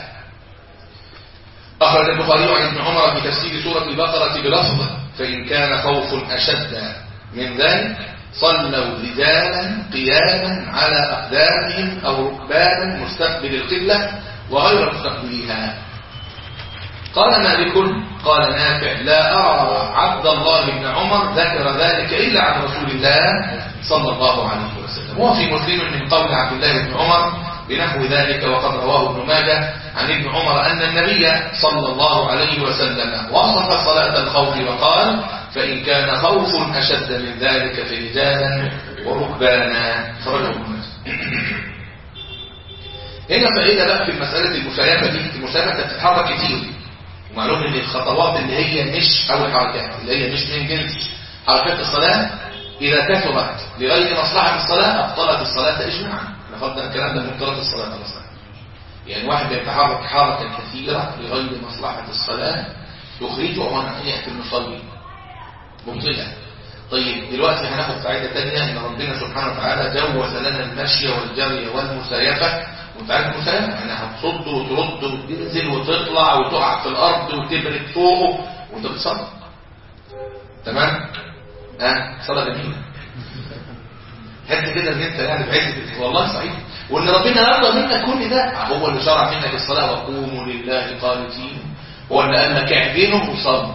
أخرج البخاري عن ابن عمر في تفسير سورة البقرة بلفظ فإن كان خوف أشد من ذلك صلوا رجالا قياما على أقدامهم أو ركبانا مستقبل القبلة وغير مستقبليها قال مالك قال نافع لا أرى عبد الله بن عمر ذكر ذلك إلا عن رسول الله صلى الله عليه وسلم وفي مسلم من قول عبد الله بن عمر بنحو ذلك وقد رواه ابن ماجه عن ابن عمر أن النبي صلى الله عليه وسلم وصف صلاة الخوف وقال فإن كان خوف أشد من ذلك فرجالا وركبانا خرجه ابن ماجه هنا فائدة بقى في مسألة المسايفة دي المسايفة تتحرك كتير ومعلوم ان الخطوات اللي هي مش او الحركات اللي هي مش من جنس حركات الصلاة اذا كثرت لغير مصلحة الصلاة ابطلت الصلاة اجماعا نفضل الكلام ده من مبطلات الصلاة اصلا يعني واحد بيتحرك حركة كثيرة لغير مصلحة الصلاة يخرجه عن ناحية المصلي مبطلة طيب دلوقتي هناخد فائدة تانية ان ربنا سبحانه وتعالى جوز لنا المشي والجري والمسايفة وانت عارف المسايفة يعني هتصد وترد وتنزل وتطلع وتقع في الارض وتبرك فوقه وانت بتصلي تمام ها صلاة جميلة حتى كده ان انت يعني بعزة والله صحيح وان ربنا يرضى منك كل ده هو اللي شرع منك الصلاة وقوموا لله قانتين هو اللي قال لك اعدنوا وصلوا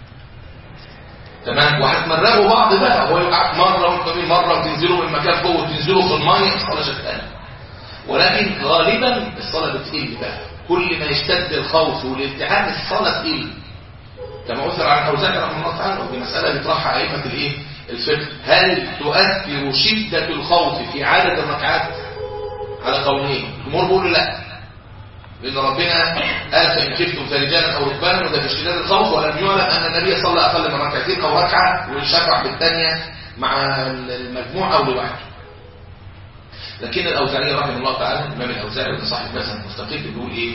تمام وهتمرغوا بعض بقى هو يقعد مره وانتوا مره وتنزلوا من مكان فوق وتنزلوا في الميه الصلاه شغاله ولكن غالبا الصلاه بتقل بقى كل ما يشتد الخوف والالتحام الصلاه تقل كما اثر عن اوزاعي رحمه الله تعالى ودي مساله بيطرحها ائمه الايه الفقه هل تؤثر شده الخوف في عدد الركعات على قولين الجمهور بيقولوا لا لأن ربنا قال فإن خفتم فرجالا أو ركبانا وده في اشتداد الخوف ولم يعلم أن النبي صلى أقل من ركعتين أو ركعة ويشفع بالثانية مع المجموعة أو لوحده لكن الأوزاعي رحمه الله تعالى الإمام الأوزاعي وده صاحب مثلا مستقيم بيقول إيه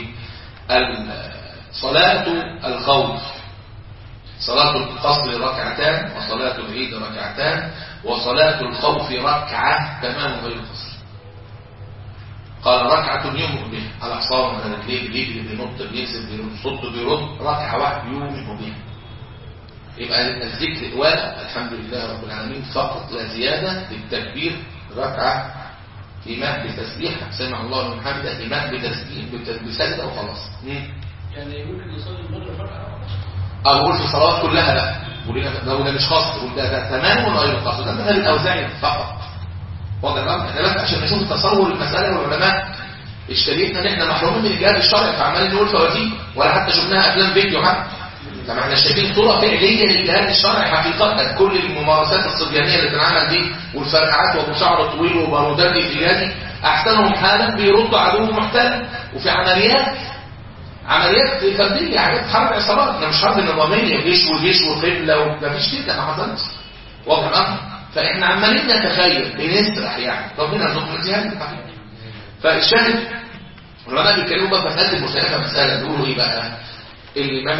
صلاة الخوف صلاة القصر ركعتان وصلاة العيد ركعتان وصلاة الخوف ركعة تمام غير قصر قال ركعة يومك بها على حصان على رجليه بيجري بينط بينزل بيصد بيرد ركعة واحدة يومك بها يبقى الذكر ولا الحمد لله رب العالمين فقط لا زيادة للتكبير ركعة إيمان بتسبيح سمع الله لمن حمده إيمان بتسبيح بسجدة وخلاص يعني ممكن يصلي المغرب ركعة أو قول في الصلوات كلها لا قول لنا ده ده مش خاص قول ده ده تمام ولا غير خاص ده مثل الأوزاعي فقط واضح الأمر احنا بس عشان نشوف التصور المسألة والعلماء اشتريتنا ان احنا محرومين من الجهاد الشرعي فعمالين نقول فواتير ولا حتى شفناها افلام فيديو حتى طب احنا شايفين صوره فعليه للجهاد الشرعي حقيقه كل الممارسات الصبيانيه اللي بتنعمل دي والفرقعات وابو شعر طويل وبارودات الجهادي احسنهم حالا بيردوا عدو محتل وفي عمليات عمليات فرديه حاجات حرب عصابات احنا مش حرب نظاميه جيش وجيش وقبله ومفيش كده ما حصلش واضح الامر فاحنا عمالين نتخيل بنسرح يعني ربنا يرزقنا الجهاد الحقيقي فالشاهد العلماء بيتكلموا بقى في مساله المسائله مساله بيقولوا ايه بقى الامام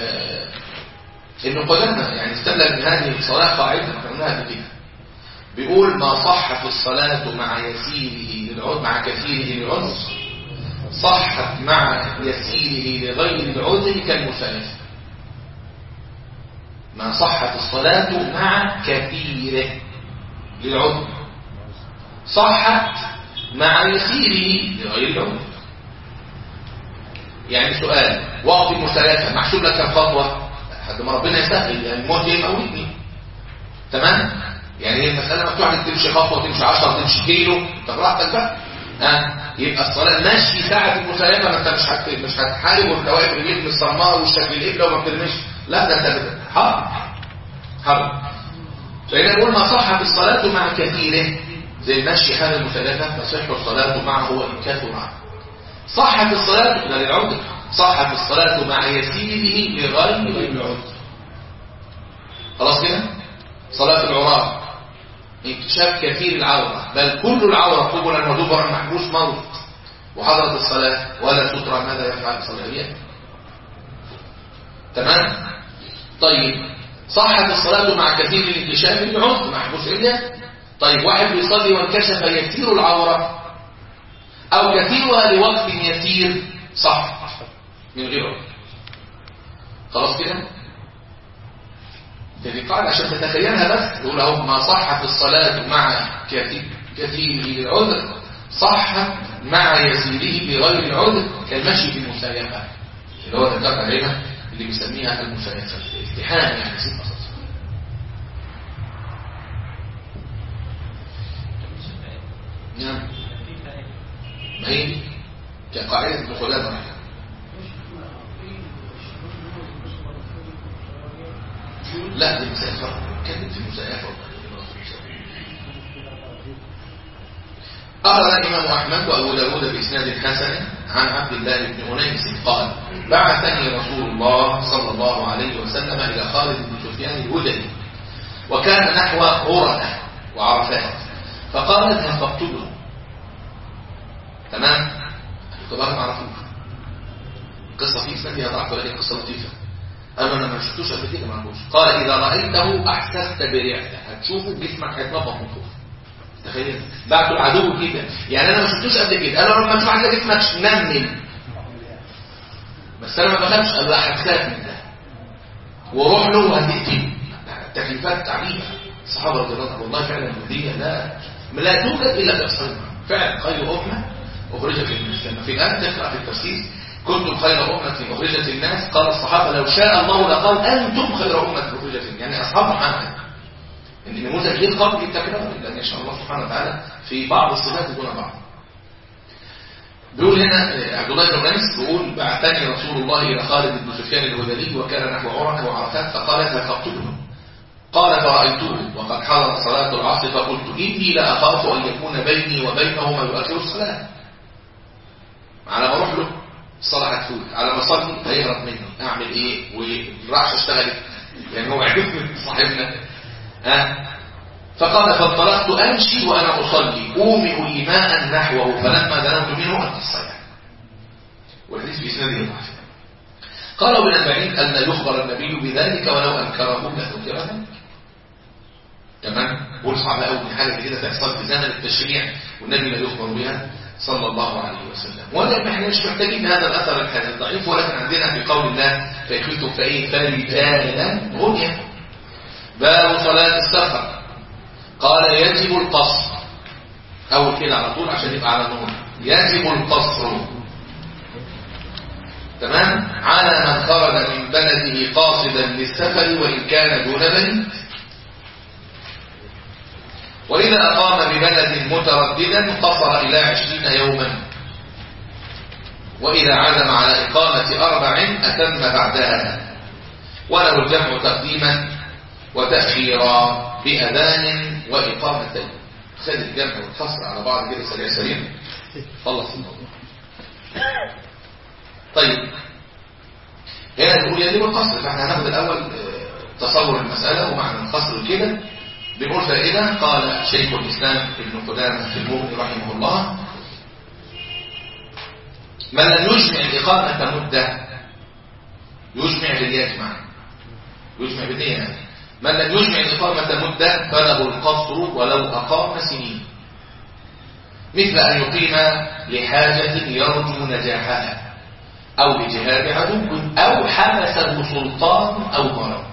ابن قدامه يعني استدل من هذه الصلاه قاعده احنا قلناها قبل كده بيقول ما صحت الصلاه مع يسيره للعذر مع كثيره للعذر صحت مع يسيره لغير العذر كالمسالفه ما صحت الصلاة مع كثيره للعذر صحت مع يسيره لغير العذر يعني سؤال وقت المسالفة محسوب لك كم خطوة حد ما ربنا يسهل يعني الموت يموتني تمام يعني هي المسألة مفتوحة انك تمشي خطوة تمشي 10 تمشي كيلو انت براحتك بقى ها يبقى الصلاة ماشي ساعة المسالفة ما انت مش هت... مش هتحارب وانت واقف رجليك مصممة وشك القبلة وما بترميش لا ده انت حرب حرب فإذا نقول ما صحت الصلاة مع كثيره زي المشي حال المسالفة تصح الصلاة معه وإن كثر صحت الصلاة ده للعذر صحت الصلاة مع يسيره لغير العذر خلاص كده صلاة العراة انكشاف كثير العورة بل كل العورة قبلا ودبرا محبوس موت وحضرت الصلاة ولا سترة ماذا يفعل صلاة تمام طيب صحت الصلاة مع كثير الانكشاف العذر محبوس علة طيب واحد بيصلي وانكشف يسير العورة او كثيرها لوقت يسير صح من غير عذر خلاص كده دي قاعدة عشان تتخيلها بس يقول اهو ما صحت الصلاة مع كثير كثيره للعذر صحت مع يسيره بغير العذر كالمشي في المسايفة اللي هو ذكرت عليها اللي بيسميها المسايفة التحام يعني ست قصص نعم ما هي كقاعدة الدخولات رحمة لا دي مسائل كانت في مسائفة أخرج الإمام أحمد وأبو داود بإسناد حسن عن عبد الله بن أنيس قال بعثني رسول الله صلى الله عليه وسلم إلى خالد بن سفيان الهدني وكان نحو غرنة وعرفات فقال اذهب فاقتله تمام الكبار ما عرفوش القصة في إسنادها ضعف ولكن قصة لطيفة قال انا ما شفتوش قبل كده ما عرفوش قال اذا رايته احسست بريحته هتشوفه جسمك هيتنفض من خوف تخيل بعته العدو كده يعني انا ما شفتوش قبل كده قال له لما تشوف حاجه جسمك نمل بس انا ما بخافش قال له هتخاف من ده وروح له وهتقتله تكليفات عجيبه الصحابه رضي الله عنهم والله فعلا المديه لا لا توجد الا في اصحابها فعلا خير امه اخرجت للناس لما في الان تقرا في التفسير كنتم خير أمة أخرجت الناس قال الصحابة لو شاء الله لقال أنتم خير أمة أخرجت الناس يعني أصحاب محمد إن نموذج غير قابل للتكرار لأن يشاء الله سبحانه وتعالى في بعض الصفات دون بعض بيقول هنا عبد الله بن انس بيقول بعثني رسول الله الى خالد بن سفيان الهذلي وكان نحو عرك وعرفات فقال فقتله قال فرأيته وقد حضرت صلاة العصر فقلت إني لا أخاف أن يكون بيني وبينه ما يؤخر الصلاة على ما أروح له الصلاة هتفوت على ما صلي هيهرب مني أعمل إيه والرعش اشتغلت يعني هو عجبني صاحبنا ها فقال فانطلقت أمشي وأنا أصلي أومئ إيماء نحوه فلما دنوت منه أنت الصلاة والحديث في إسناده ضعف قالوا من البعيد أن يخبر النبي بذلك ولو أنكره لذكر ذلك تمام قول صعب قوي ان حاجه كده تحصل في زمن التشريع والنبي لا يخبر بها صلى الله عليه وسلم ولكن احنا مش محتاجين هذا الاثر الحديث ضعيف ولكن عندنا في قول الله فيخلتم فايه فرجالا غنيا باب صلاه السفر قال يجب القصر اول كده على طول عشان يبقى على نور يجب القصر تمام على من خرج من بلده قاصدا للسفر وان كان دون بلد وإذا أقام ببلد مترددا قصر إلى عشرين يوما وإذا عزم على إقامة أربع أتم بعدها وله الجمع تقديما وتأخيرا بأذان وإقامتين خد الجمع والقصر على بعض كده سريع سريع خلص الموضوع طيب هنا نقول يجب القصر فاحنا هناخد الأول تصور المسألة ومعنى القصر كده بنقول فائدة قال شيخ الإسلام ابن قدامة في المغني رحمه الله من لم يجمع الإقامة مدة يجمع باليجمع يجمع بالنية يعني من لم يجمع الإقامة مدة فله القصر ولو أقام سنين مثل أن يقيم لحاجة يرجو نجاحها أو لجهاد عدو أو حبسه سلطان أو مرض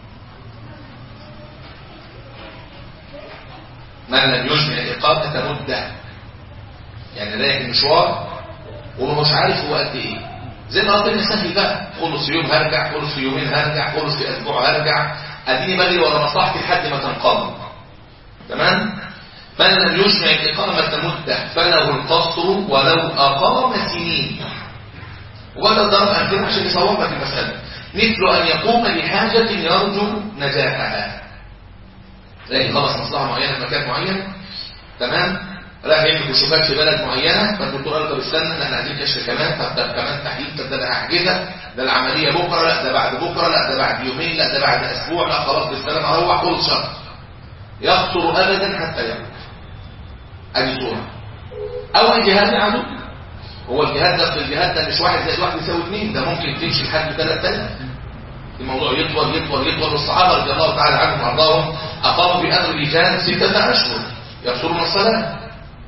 من لم يجمع الإقامة مدة يعني رايح المشوار وهو مش عارف هو قد ايه زي ما قلت سهل بقى خلص يوم هرجع خلص في يومين هرجع خلص في اسبوع هرجع اديني بجري ورا مصلحتي لحد ما تنقضي تمام من لم يجمع الإقامة مدة فله القصر ولو أقام سنين وهذا ضرب أمثلة عشان يصور لك المسألة مثل أن يقوم لحاجة يرجو نجاحها تلاقي خلص مصلحة معينة في مكان معين تمام راح يعمل كشوفات في بلد معينة فالدكتور قال طب استنى لا احنا عايزين كشف كمان طب ده كمان تحليل طب ده انا هحجزها ده العملية بكرة لا ده بعد بكرة لا ده بعد يومين لا ده بعد اسبوع لا خلاص بالسلامة اروح كل شهر يخطر ابدا حتى يموت ادي صورة او الجهاد عدو هو الجهاد ده في الجهاد ده مش واحد زائد واحد يساوي اثنين ده ممكن تمشي لحد 3000 الموضوع يطول يطول يطول والصحابة رضي الله تعالى عنهم وارضاهم أقاموا بأمر الرجال ستة أشهر يقصرون الصلاة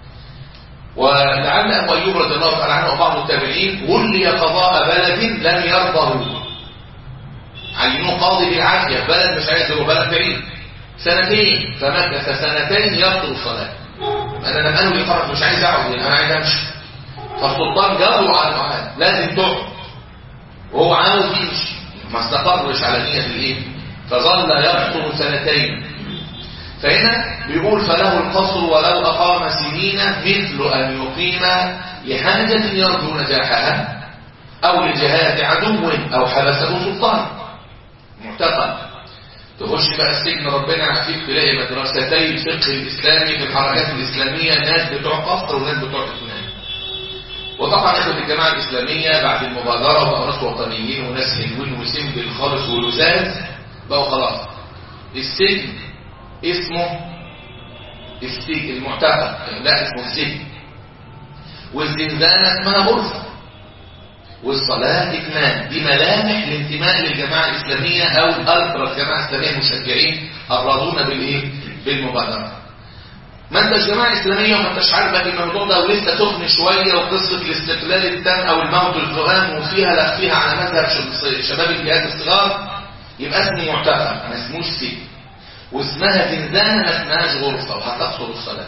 ولعل أبو أيوب رضي الله تعالى عنه وبعض التابعين ولي قضاء بلد لم يرضه عينوه قاضي بالعافية بلد مش عايز هو بلد بعيد سنتين فمكث سنتين يقصر الصلاة أنا لم أنوي خرج مش عايز أقعد أنا عايز أمشي فالسلطان جابوا على المعاد لازم تقعد وهو عاوز يمشي ما استقرش على نية الايه فظل يقصر سنتين فهنا بيقول فله القصر ولو أقام سنين مثل أن يقيم لحاجة يرجو نجاحها أو لجهاد عدو أو حبسه سلطان معتقد تخش بقى السجن ربنا يعافيك تلاقي مدرستي الفقه الإسلامي في الحركات الإسلامية ناس بتوع قصر وناس بتوع إتمام وطبعا اخوة الجماعة الإسلامية بعد المبادرة وبقوا ناس وطنيين وناس هلوين وسمبل خالص ولزاز بقوا خلاص السجن اسمه السجن المعتقد لا اسمه السجن والزنزانة اسمها غرفة والصلاة إتمام دي ملامح الانتماء للجماعة الإسلامية أو الألترا الجماعة الإسلامية المشجعين الراضون بالإيه؟ بالمبادرة ما انتش جماعة إسلامية وما انتش عارفة الموضوع ده ولسه سخن شوية وقصة الاستقلال التام أو الموت الفغام وفيها لا فيها على مذهب شباب الجهاد الصغار يبقى اسمه معتقد ما اسموش سجن واسمها زنزانة ما اسمهاش غرفة وهتقصر الصلاة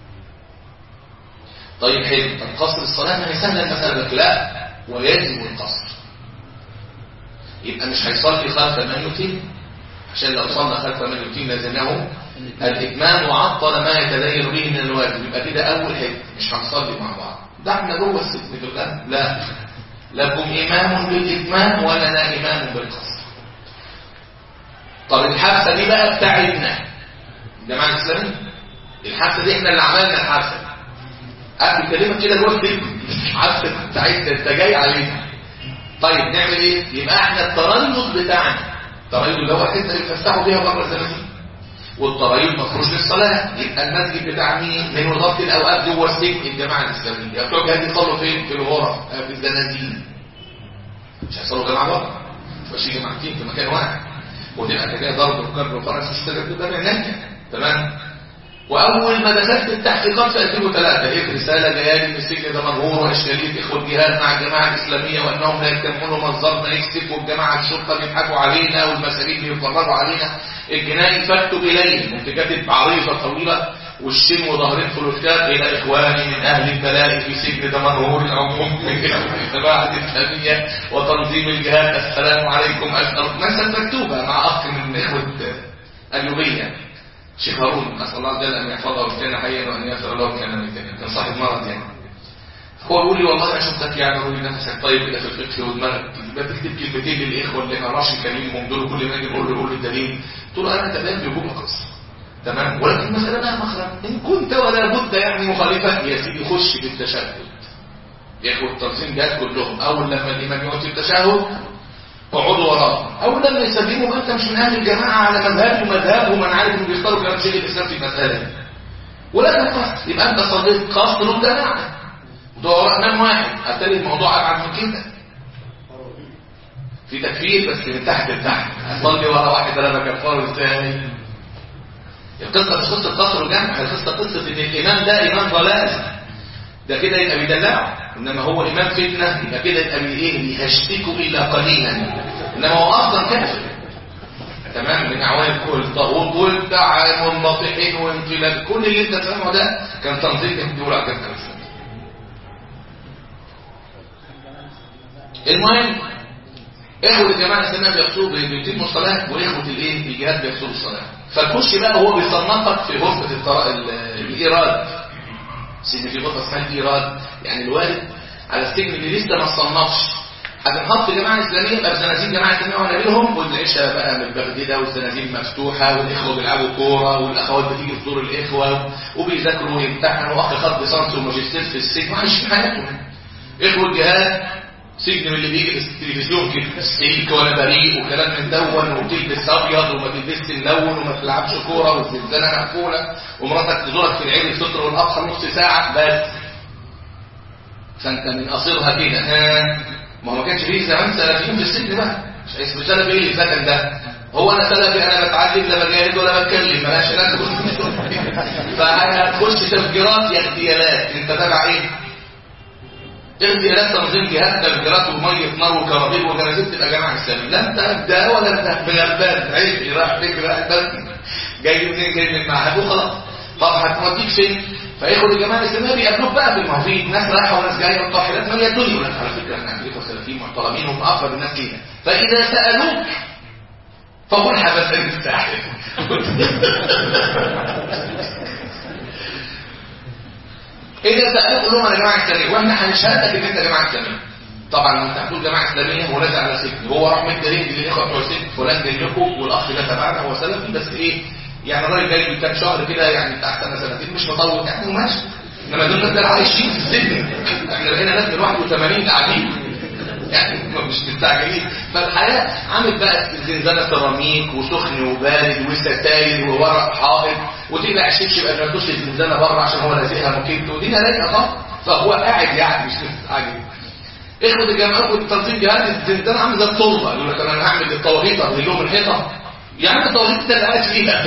طيب حلو طب قصر الصلاة ما هي سهلة المسألة لا ويجب القصر يبقى مش هيصلي خلف من يتم عشان لو صلى خلف من يتم لازمه الإتمام وعطل ما يتدين به من الواجب يبقى كده أول حته مش هنصلي مع بعض ده احنا جوه السجن في الآن لا لكم إمام بالإتمام ولنا إمام بالقصر طب الحادثة دي بقى بتاعتنا الجماعة الإسلامية الحادثة دي احنا اللي عملنا الحادثة قبل كلمة كده جوه السجن الحادثة بتاعتنا انت جاي علينا طيب نعمل ايه؟ يبقى احنا التريض بتاعنا التريض اللي هو الحته اللي بتفتحوا بيها بره الزنازين والتريض مفروش للصلاة يبقى المسجد بتاع مين من وزارة الأوقاف جوه السجن الجماعة الإسلامية بتوع جهاز يصلوا فين في الغرف في الزنازين مش هيصلوا جماعة بره مش يجي جماعتين في مكان واحد وتبقى كده ضرب وكبر وفرس مش تقدر تتابع عينيك تمام واول ما دخلت التحقيقات في 2003 لقيت رساله جايه من السجن ده منهور واشكاليه اخوه الجهاد مع الجماعه الاسلاميه وانهم لا يجتمعون منظرنا يكسفوا الجماعه الشرطه بيضحكوا علينا والمساجين بيتفرجوا علينا الجنائي فكتب اليه كنت كاتب عريضه طويله والشين وظهرين فلوشات الى اخواني من اهل البلاء في سجن دمنهور العموم من الجماعه الاسلاميه وتنظيم الجهاد السلام عليكم اسال مثلا مكتوبه مع اخ من اخوه ايوبيه شيخ هارون اسال الله جل ان يحفظه ويستنى حيا وان يغفر له كان ميتا كان صاحب مرض يعني هو بيقول لي والله انا شفتك يعني قول لي نفسك طيب كده في الفقه ودماغك بتكتب كلمتين للاخوه اللي ما قراش الكريم دول كل ما يجي يقول له يقول لي الدليل قلت له انا تمام بيجيب قصه تمام ولكن المساله لها مخرج ان كنت ولا بد يعني مخالفا يا سيدي خش في التشهد اخوه التنظيم جات كلهم اول لما الامام يقعد في التشهد اقعدوا وراه اول لما يسلموا انت مش من اهل الجماعه على مذهبي ومذهبهم من عارف انه بيختاروا كلام شيخ الاسلام في المساله دي ولا قصد يبقى انت صليت قصد له جماعه ده امام واحد اتاري الموضوع ابعد من كده في تكفير بس من تحت لتحت اصلي ورا واحد انا بكفره ازاي القصه مش قصه قصر وجمع القصه قصه ان الامام ده امام ضلال ده كده يبقى بيدلعه انما هو امام فتنه يبقى كده يبقى ايه بيهشتكوا الا قليلا انما هو اصلا كافر تمام من اعوان كل الطاغوت والدعاء والناطحين وانقلاب كل اللي انت سامعه ده كان تنظيم الدوله على كده المهم اخوة الجماعة الاسلامية بيقصدوا بيتموا الصلاة واخوة الايه الجهاد بيقصدوا الصلاة فتخش بقى هو بيصنفك في غرفة الطر... الايراد سجن في غرفة اسمها الايراد يعني الوارد على السجن اللي لسه ما صنفش هتنحط في جماعة اسلامية يبقى الزنازين جماعة اسلامية وانا بينهم والعشاء بقى من البغدادة والزنازين مفتوحة والاخوة بيلعبوا كورة والاخوات بتيجي تزور الاخوة وبيذاكروا ويمتحنوا واخ خد ليسانس وماجستير في السجن وعايشين حياتهم اخوة الجهاد سجن من اللي بيجي في التلفزيون كده سيك ولا بريء وكلام من دون وتلبس ابيض وما تلبسش ملون وما تلعبش كوره والزنزانه مقفوله ومراتك تزورك في العيد الفطر والاضحى نص ساعه بس فانت من قصيرها كده ها ما هو ما كانش فيه زمان سلفيين في السجن بقى مش اسمه سلفي ايه السكن ده هو انا سلفي انا بتعلم لا بجاهد ولا بتكلم ملاش ناس فهتخش تفجيرات يا اغتيالات انت تابع ايه اغتيالات تنظيم جهاد تفجيرات وميه نار وكرابيل وجنازات تبقى جماعه اسلامي لا انت ده ولا انت بغلبان عيب رايح فكر رايح بلد جاي منين جاي من المعهد وخلاص طب هتوديك فين فياخد الجماعه الاسلاميه بيقابلوك بقى ما هو في ناس رايحه وناس جايه والطاحنات ماليه الدنيا يقول لك على فكره احنا امريكا وسلفيين محترمين هم اقرب الناس لينا فاذا سالوك فقل حبسني الساحر اذا سالوك قول لهم انا جماعه اسلاميه واحنا هنشهدك ان انت جماعه اسلاميه طبعا انت هتقول جماعه اسلاميه ونازل على سجن هو راح مد رجل للاخوه بتوع السجن فلان جاي لكم والاخ ده تبعنا هو سلفي بس ايه يعني الراجل جاي كام شهر كده يعني بتاع سنه سنتين مش مطول يعني وماشي انما دول ناس عايشين في السجن احنا لقينا ناس من 81 قاعدين يعني مش مستعجلين فالحياه عامل بقى زنزانه سيراميك وسخن وبارد وستاير وورق حائط وتقلع الشبشب قبل ما تخش الزنزانه بره عشان هو لازقها موكيت ودي رايقه خالص فهو قاعد يعني مش مستعجل اخوة الجامعات والتنظيم جهاز الزنزانه عامل زي الطلبه يقول لك انا هعمل الطواغيط اغلي لهم الحيطه يعني الطواغيط انت اللي قاعد فيها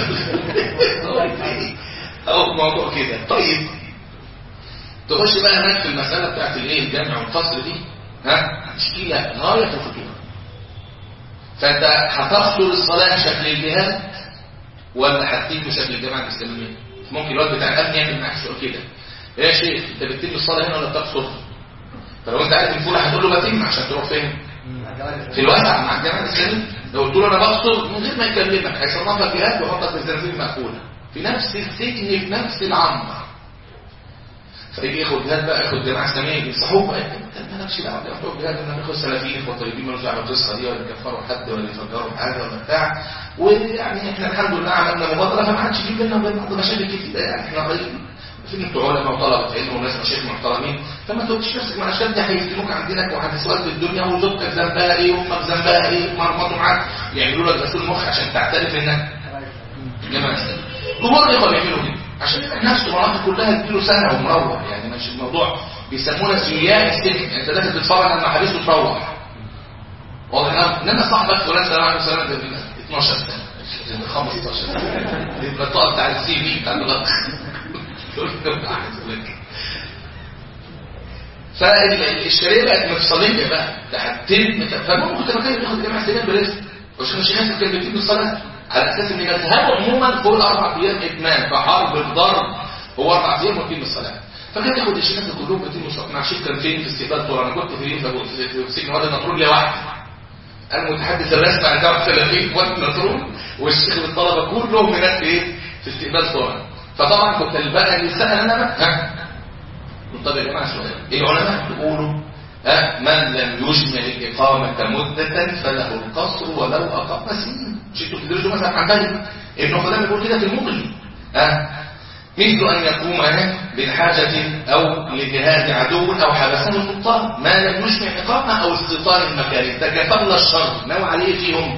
او موضوع كده طيب تخش بقى هناك في المساله بتاعت الايه الجامع والفصل دي ها مشكله غايه الخطوره فانت هتخسر الصلاه شكل الجهاد ولا هتتم بشكل الجامعه الاسلاميه ممكن الواد بتاع الامن يعمل معاك سؤال كده يا شيخ انت بتتم الصلاه هنا ولا بتقصر فلو انت قاعد الفول هتقول له بتم عشان تروح فين في الوسع مع الجامعه الاسلاميه لو قلت له انا بقصر من غير ما يكلمك هيصنفك جهاد ويحطك في الزنازين المقفوله في نفس السجن في نفس العنبر فيجي ياخد جهاد بقى ياخد جماعه اسلاميه ينصحوه بقى انت مالكش دعوه بياخدوا جهاد انا باخد سلفيين اخوه طيبين مالوش دعوه بالقصه دي ولا يكفروا حد ولا يفجروا حاجه ولا بتاع ويعني احنا الحمد لله عملنا مبادره فما عادش في بينا وبين بعض مشاكل كتيره يعني احنا قريبين في انتوا علماء وطلبه علم وناس مشايخ محترمين فما تقولش نفسك مع الاشكال دي هيفتنوك عندنا وهتسوق في الدنيا وزوجتك ذنبها ايه وامك ذنبها ايه مرمطوا معاك يعملوا لك غسيل مخ عشان تعترف انك جماعه اسلاميه كبار الاخوه بيعملوا كده عشان يبقى الناس المناطق كلها تديله سنه ومروح يعني مش الموضوع بيسمونا سياح السجن انت داخل تتفرج على المحابس وتروح واضح انما صاحبك فلان سلام عليكم سلام ده 12 سنه 15 سنه يبقى الطاقه بتاع السي في بتاع الغلط فالشريعه بقت مفصليه بقى تحتم فالمهم كنت بكلم ياخد جماعه السنين برزق عشان الشيخ كان بيتم الصلاه على اساس ان مذهبه عموما فوق الاربع ايام اتمام فحرب الضرب هو اربع ايام وتتم الصلاه فكان ياخد الشيخ كلهم بيتم الصلاه مع الشيخ كان فين في استقبال طول انا كنت في في سجن وادي النطرون لوحدي انا متحدث الرسمي عن جامعه سلفيه في وادي النطرون والشيخ والطلبه كلهم هناك في ايه في استقبال طول فطبعا كنت بقى اللي سأل انا بقى ها طب يا جماعه سؤال العلماء بيقولوا ها من لم يجمع الإقامة مدة فله القصر ولو أقام سنين مش انتوا بتدرسوا مثلا عن بالي ابن خدام يقول كده في المغني ها مثل أن يقوم بالحاجة أو لجهاد عدو أو حبسه السلطان ما لم يجمع إقامة أو استيطان المكان تكفل الشر نوع عليه فيهم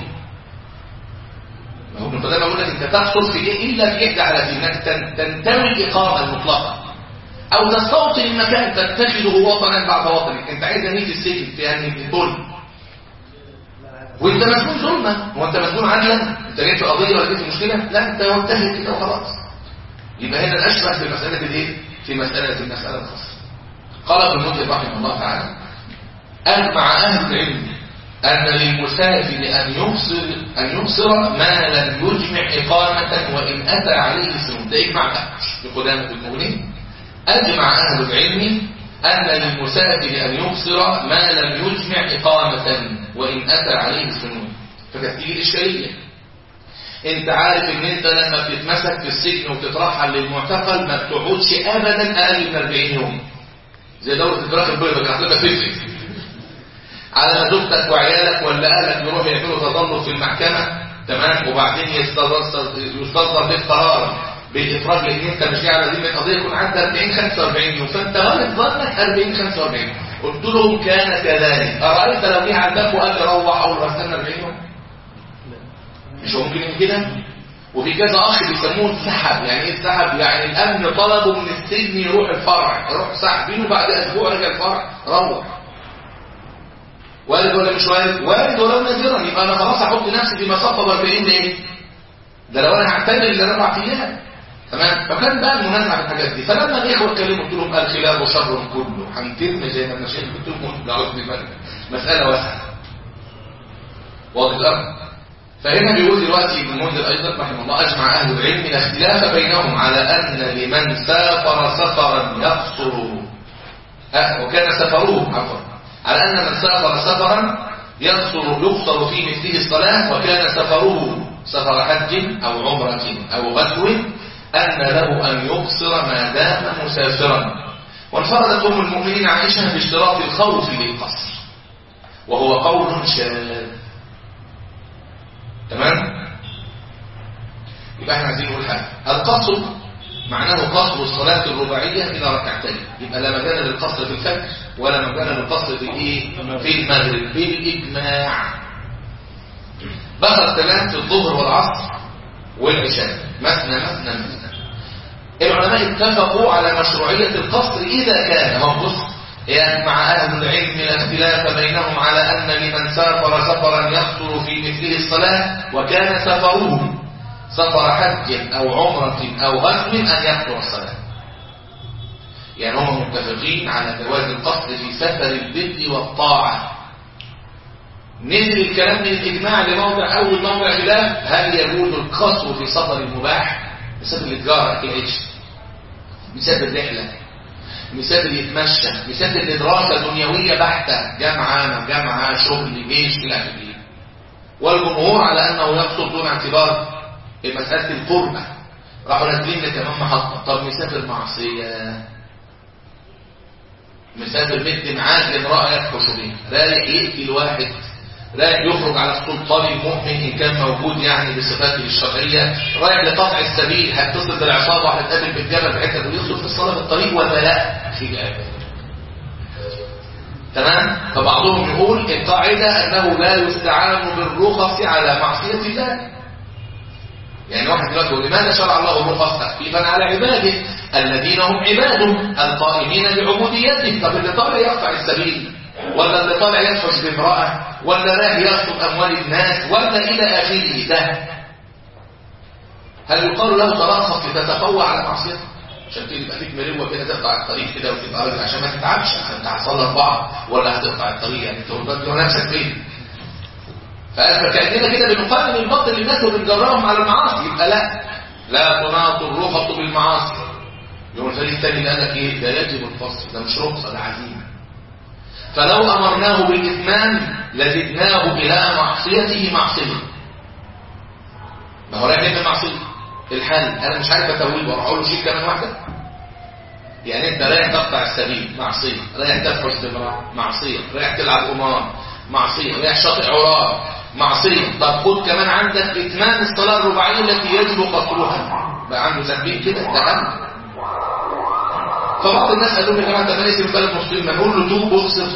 ابن قدامه يقول لك انت تقصد في ايه الا في احدى على انك تنتوي الاقامه المطلقه او تستوطن المكان تتخذه وطنا بعد وطنك انت عايز انهي في السجن في انهي في الظلم وانت مسجون ظلما هو انت مسجون عدلا انت جيت في قضيه ولا جيت في مشكله لا انت منتهي كده وخلاص يبقى هنا الاشبه في مساله الايه في مساله المساله الخاصه قال ابن المنذر رحمه الله تعالى اجمع اهل العلم أن للمسافر أن يبصر أن يبصر ما لم يجمع إقامة وإن أتى عليه سنون ده إجماع بقى بقدامة المغني أجمع أهل العلم أن للمسافر أن يبصر ما لم يجمع إقامة وإن أتى عليه سنون فتحتيجي الإشكالية انت عارف ان انت لما بتتمسك في السجن وتترحل للمعتقل ما بتقعدش ابدا اقل من 40 يوم زي دورة الفراخ البيضاء كانت هتبقى تفرق على زوجتك وعيالك ولا اهلك يروحوا يعملوا تظلم في المحكمة تمام وبعدين يستصدر لك قرار بالافراج لان انت مش على ذمه قضيه يكون عدى 40 45 يوم فانت غالب ظنك 40 45 قلت لهم كان كذلك ارايت لو جه على الباب وقال لي روح او استنى 40 يوم مش ممكن كده وفي كذا اخ بيسموه السحب يعني ايه السحب يعني الامن طلبه من السجن يروح الفرع يروح ساحبينه بعد اسبوع رجع الفرع روح وارد ولا مش وارد وارد ولو نادرا يبقى انا خلاص احط نفسي في مصفى ب 40 ليه ده لو انا هعتبر ان اربع ايام تمام فكان بقى المنازعه في الحاجات دي فلما الاخوه اتكلموا قلت لهم الخلاف شر كله هنتم زي ما المشايخ قلت لهم دعوه مساله واسعه واضح الامر فهنا بيقول دلوقتي ابن المنذر ايضا رحمه الله اجمع اهل العلم لا اختلاف بينهم على ان لمن سافر سفرا يقصر آه وكان سفره عفوا على ان من سافر سفرا يقصر يقصر في مثله الصلاه وكان سفره سفر حج او عمره او غزو ان له ان يقصر ما دام مسافرا وانفردت ام المؤمنين عائشه باشتراط الخوف للقصر وهو قول شاذ تمام يبقى احنا عايزين نقول حاجه القصر معناه قصر الصلاه الرباعيه الى ركعتين يبقى لا مجال للقصر في الفجر ولا مجال للقصر في ايه في المغرب بالاجماع بقى الكلام في الظهر والعصر والعشاء مثنى مثنى مثنى العلماء اتفقوا على مشروعيه القصر اذا كان هو بص يعني مع أهل العلم لا اختلاف بينهم على أن لمن سافر سفرا يقصر في مثله الصلاة وكان سفره سفر حج أو عمرة أو غزو أن يقصر الصلاة يعني هم متفقين على جواز القصر في سفر البر والطاعة نزل الكلام من الإجماع لموضع أول موضع خلاف هل يجوز القصر في سفر المباح بسبب التجارة العيش بسبب الرحلة مسافر يتمشى مسافر لدراسة دنيوية بحتة جامعة جامعة شغل جيش إلى آخره والجمهور على أنه يقصد دون اعتبار مسألة القربة راحوا نازلين كمان محطة طب مسافر معصية مسافر مد معاد لامرأة يفحش بها رايح يقتل واحد رايح يخرج على السلطان المؤمن إن كان موجود يعني بصفاته الشرعية رايح لقطع السبيل هيتصل بالعصابة وهتقابل بالجبل بحيث ويخرج في الصلاة في الطريق ولا لا في الآية تمام فبعضهم يقول القاعدة أنه لا يستعان بالرخص على معصية الله يعني واحد دلوقتي يقول لماذا شرع الله الرخص تخفيفا على عباده الذين هم عباده القائمين بعبوديته طب اللي طالع يقطع السبيل ولا اللي طالع يفحش بامرأة ولا راح ياخد أموال الناس ولا إلى آخره ده هل يقال له ترخص لتتقوى على معصيته عشان كده يبقى فيك مروه كده تقطع الطريق كده وتبقى راجل عشان ما تتعبش انت هتصلي اربعه ولا هتقطع الطريق يعني تقول نفسك فين فكأننا كده بنقارن الباطل للناس وبنجرهم على المعاصي يبقى لا لا تناط الرخص بالمعاصي يوم الفريق الثاني قال لك ايه ده يجب الفصل ده مش رخصه ده عزيمه فلو امرناه بالاتمام لزدناه الى معصيته معصيه ما هو رايح يعمل معصيه الحل انا مش عارف اتويل واروح اقول له شيل كمان واحده يعني انت رايح تقطع السبيل معصيه رايح تفرش بامراه معصيه رايح تلعب قمار معصيه رايح شاطئ عراه معصيه طب خد كمان عندك اتمام الصلاه الرباعيه التي يجب قصرها بقى عنده ذنبين كده ده هم فبعض الناس قالوا لي يا جماعه ده ليس بلد مسلم ما نقول له توب واغسل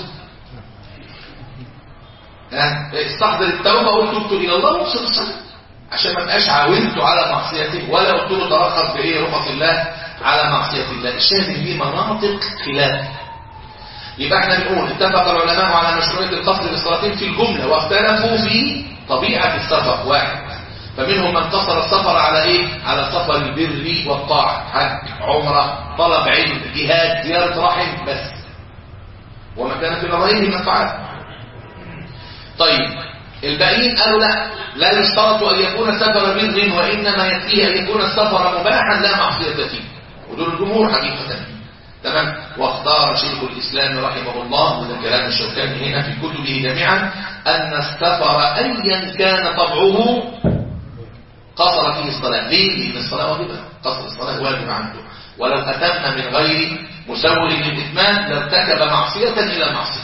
ها استحضر التوبه وقول تبت الى الله واغسل الصلاه عشان ما تبقاش عاونته على معصيته ولا قلت له ترخص بايه رخص الله على معصيه الله الشاهد دي مناطق خلاف يبقى احنا بنقول اتفق العلماء على مشروعيه القصد للصلاتين في الجمله واختلفوا في طبيعه السفر واحد فمنهم من قصر السفر على ايه على سفر البر والطاعه حج عمره طلب علم جهاد زياره رحم بس وما كان في نظرهم منفعات طيب الباقيين قالوا لا لا يشترط ان يكون سفر بر وانما يكفيه ان يكون السفر مباحا لا معصيه فيه ودول الجمهور حقيقه تمام واختار شيخ الاسلام رحمه الله وده كلام الشوكاني هنا في كتبه جميعا ان السفر ايا كان طبعه قصر فيه الصلاه ليه؟ لان الصلاه واجبه قصر الصلاه واجب عنده ولو اتم من غير مسول للاتمام لارتكب معصيه الى معصيه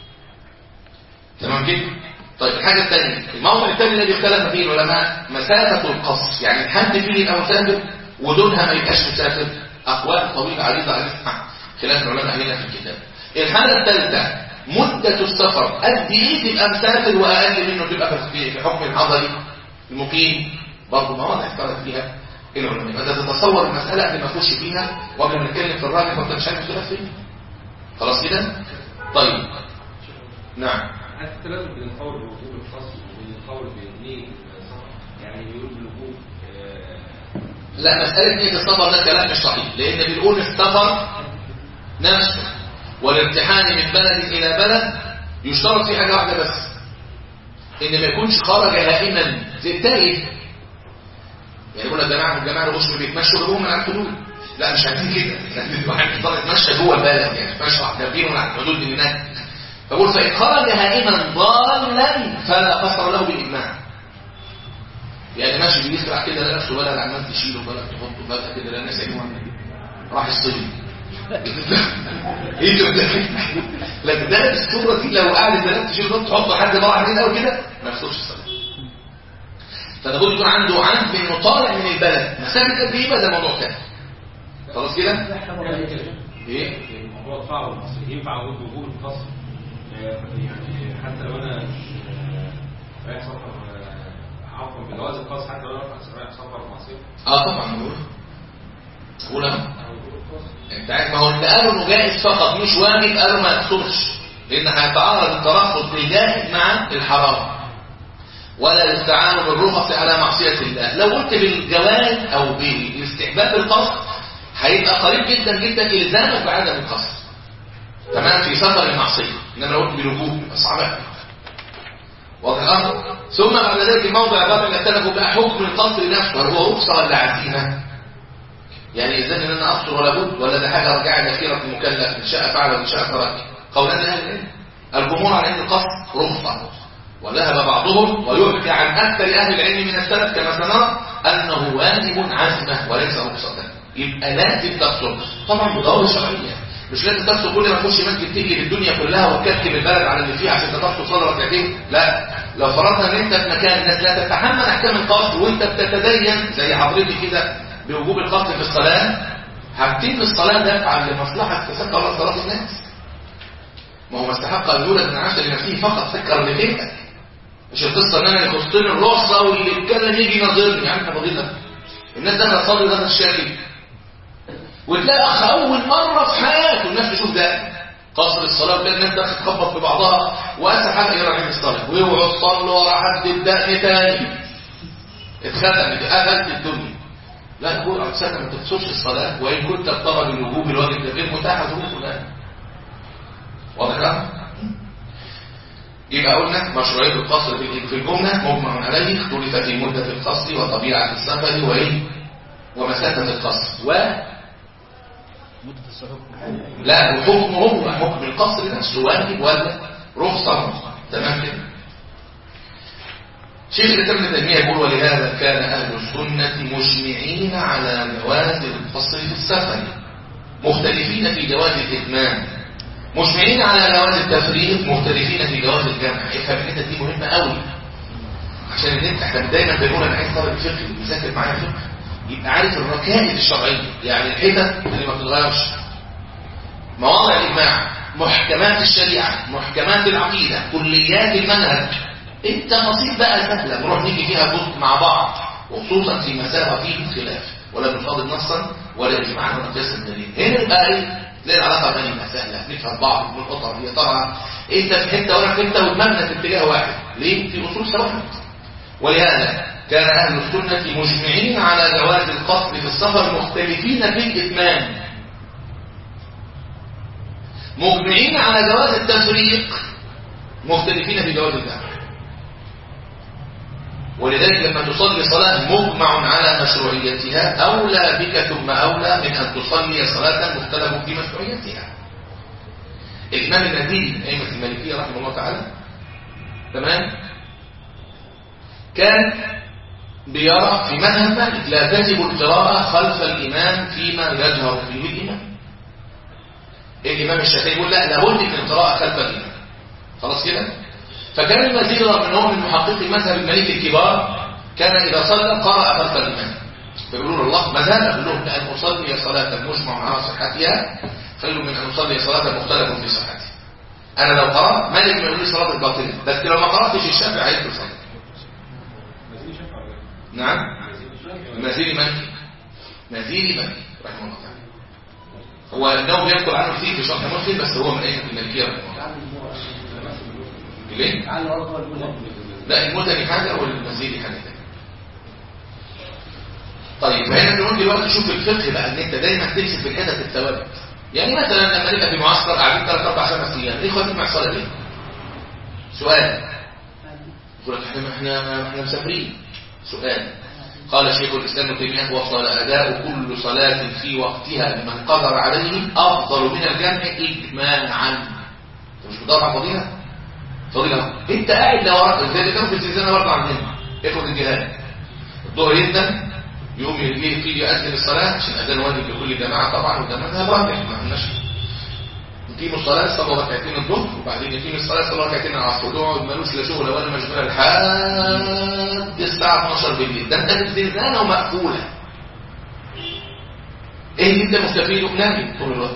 تمام كده طيب الحاجة الثانية الموضع الثاني الذي اختلف فيه العلماء مسافة القصر يعني الحد فيه يبقى مسافر ودونها ما يبقاش مسافر أقوال طويلة عريضة هنسمع خلاف العلماء هنا في الكتاب الحالة الثالثة مدة السفر قد ايه تبقى مسافر وأقل منه تبقى في حكم الحضري المقيم برضه مواضع اختلف فيها العلماء فانت تتصور المسألة قبل ما نخش فيها وقبل ما نتكلم في الراجح وانت مش عارف خلاف فين خلاص كده طيب نعم هل التلازم بين القول بوجوب الفصل وبين القول بنية السفر يعني بيقول بالوجوب لا مسألة نية السفر ده كلام مش صحيح لأن بنقول السفر نفسه والارتحال من بلد إلى بلد يشترط فيه حاجة واحدة بس ان ما يكونش خرج هائما زي التائه يعني يقول لك جماعه الجماعه الغشم بيتمشوا جابوهم من على الحدود لا مش عايزين كده الواحد يفضل يتمشى جوه البلد يعني يتمشى جنبيهم على الحدود من هناك فقول فان خرج هائما ضالا فلا قصر له بالاجماع يعني ماشي بيسرع كده لا نفسه ولا عمال تشيله ولا تحطه بقى كده لا الناس يجوا راح الصين ايه ده لكن ده الصوره دي لو قعد البنات تشيله تحطه حد بره عليه قوي كده ما يخسرش الصلاه فلابد يكون عنده عزم انه طالع من البلد مسافه قد ايه بقى ده موضوع تاني خلاص كده ايه الموضوع صعب بس ينفع اقول وجوب القصر يعني حتى لو انا مش آه، رايح سفر آه، عفوا بجواز القصر حتى لو انا رايح سفر معصيه اه طبعا بقول بقول انا او وجوب القصر انت عارف ما هو اللي قالوا انه جائز فقط مش واجب قالوا ما يقصرش لان هيتعارض الترخص بالجائز مع الحرام ولا الاستعانة بالرخص على معصية الله لو قلت بالجواز او بالاستحباب القصر هيبقى قريب جدا جدا الزامك بعدم القصر تمام في سفر المعصية انما لو قلت بالوجوب يبقى صعب أوي. واضح الامر ثم بعد ذلك الموضع الرابع اللي اختلفوا بقى حكم القصر نفسه هل هو رخصة ولا عزيمة يعني إذن إن أنا أقصر ولا بد ولا ده حاجة رجع لخيرة المكلف إن شاء فعل وإن شاء ترك قولان أهل العلم الجمهور على أن القصر رخصة وذهب بعضهم ويحكى عن أكثر أهل العلم من السلف كما سنرى أنه واجب عزمة وليس رخصة يبقى لازم تقصر طبعا بضوابط شرعية مش لازم تقصر كل ما تخش مسجد تجري الدنيا كلها وتكتب البلد على اللي فيها عشان تقصر صلاه ركعتين لا لو فرضنا ان انت في مكان الناس لا تتحمل احكام القصر وانت بتتدين زي حضرتك كده بوجوب القصر في الصلاه هتتم الصلاه دفعا لمصلحه تسكر الله صلاه الناس ما هو ما استحق ان يولد من عشر لنفسه فقط سكر لغيرك مش القصه ان انا يخصني الرخصه واللي يتكلم يجي يناظرني يعني احنا فضيلة الناس ده تصلي ده الشاكل وتلاقي اخ اول مره في حياته الناس تشوف ده قصر الصلاه وتلاقي الناس داخل تخبط في بعضها واسف حد يروح الصلاه ويقعد يصلي ورا حد الدقن تاني اتختمت قفلت الدنيا لا نقول على سنه ما تقصرش الصلاه وان كنت بطلب الوجوب الواجب ده غير متاح ظروف الان واضح كده؟ يبقى قلنا مشروعيه القصر في في الجمله مجمع عليه اختلف في مده القصر وطبيعه السفر وايه ومسافه القصر و مدة السفر لا وحكمه هو حكم القصر نفسه واجب ولا رخصة تمام كده شيخ الإسلام ابن تيمية يقول ولهذا كان أهل السنة مجمعين على جواز القصر في السفر مختلفين في جواز الإتمام مجمعين على جواز التفريق مختلفين في جواز الجمع افهم الحته دي مهمة قوي عشان ان انت احنا دايما بنقول انا عايز طالب فقه يذاكر معايا فقه يبقى عارف الركائز الشرعيه يعني الحتت اللي ما بتتغيرش مواضع الاجماع محكمات الشريعه محكمات العقيده كليات المنهج انت نصيب بقى سهله نروح نيجي فيها بص مع بعض وخصوصا في مسافه فيه خلاف ولا بنفاضل نصا ولا اجماعا ولا قياس الدليل هنا بقى ايه تلاقي العلاقه بيننا سهله نفهم بعض بنقطع هي طبعا انت في حته وانا في حته ودماغنا في اتجاه واحد ليه في اصول ثوابت ولهذا كان أهل السنة مجمعين على جواز القصر في السفر مختلفين في الإتمام مجمعين على جواز التفريق مختلفين في جواز الجمع ولذلك لما تصلي صلاة مجمع على مشروعيتها أولى بك ثم أولى من أن تصلي صلاة مختلف في مشروعيتها الإمام النبي من أئمة المالكية رحمه الله تعالى تمام كان بيرى في مذهب مالك لا تجب القراءة خلف الإمام فيما يجهر فيه الإمام الإمام الشافعي يقول لا لابد من القراءة خلف الإمام خلاص كده فكان المزيد من هم من محققي مذهب المالك الكبار كان إذا صلى قرأ خلف الإمام فيقولون الله ماذا يقول لهم لأن أصلي صلاة مجمع على صحتها خير من أن أصلي صلاة مختلف في صحتها أنا لو قرأت مالك ما يقول لي صلاة الباطلة بس لو ما قرأتش الشافعي عايز تصلي نعم مازيري مالكي مازيري مالكي رحمه الله تعالى هو النووي يذكر عنه كتير في شرح مسلم بس هو من أئمة المالكية رحمه الله ليه؟ لا المزني حاجة والمزيدي حاجة تانية طيب فهنا بنقول دلوقتي شوف الفقه بقى ان انت دايما تمسك في الحتت الثوابت يعني مثلا لما نبقى في معسكر قاعدين ثلاث اربع خمس ايام ايه خدت مع صلاه ليه؟ سؤال يقول لك احنا احنا احنا مسافرين سؤال قال شيخ الاسلام ابن تيميه وصل اداء كل صلاه في وقتها لمن قدر عليه افضل من الجمع اجماعا انت مش بتدور على فضيله فضيله انت قاعد لو وراك زي اللي كانوا في الزنزانه برضه عندنا اخد الجهاد الظهر يبدا يوم يجي في يؤذن الصلاه عشان اذان واجب لكل جماعه طبعا وده مذهب راجح ما عندناش يقيموا الصلاة صلوا ركعتين الظهر وبعدين يقيم الصلاة صلوا ركعتين العصر ودول ملوش لا شغل ولا مشغول لحد الساعة 12 بالليل ده انت الزنزانة ومقفولة ايه اللي انت مستفيد نايم طول الوقت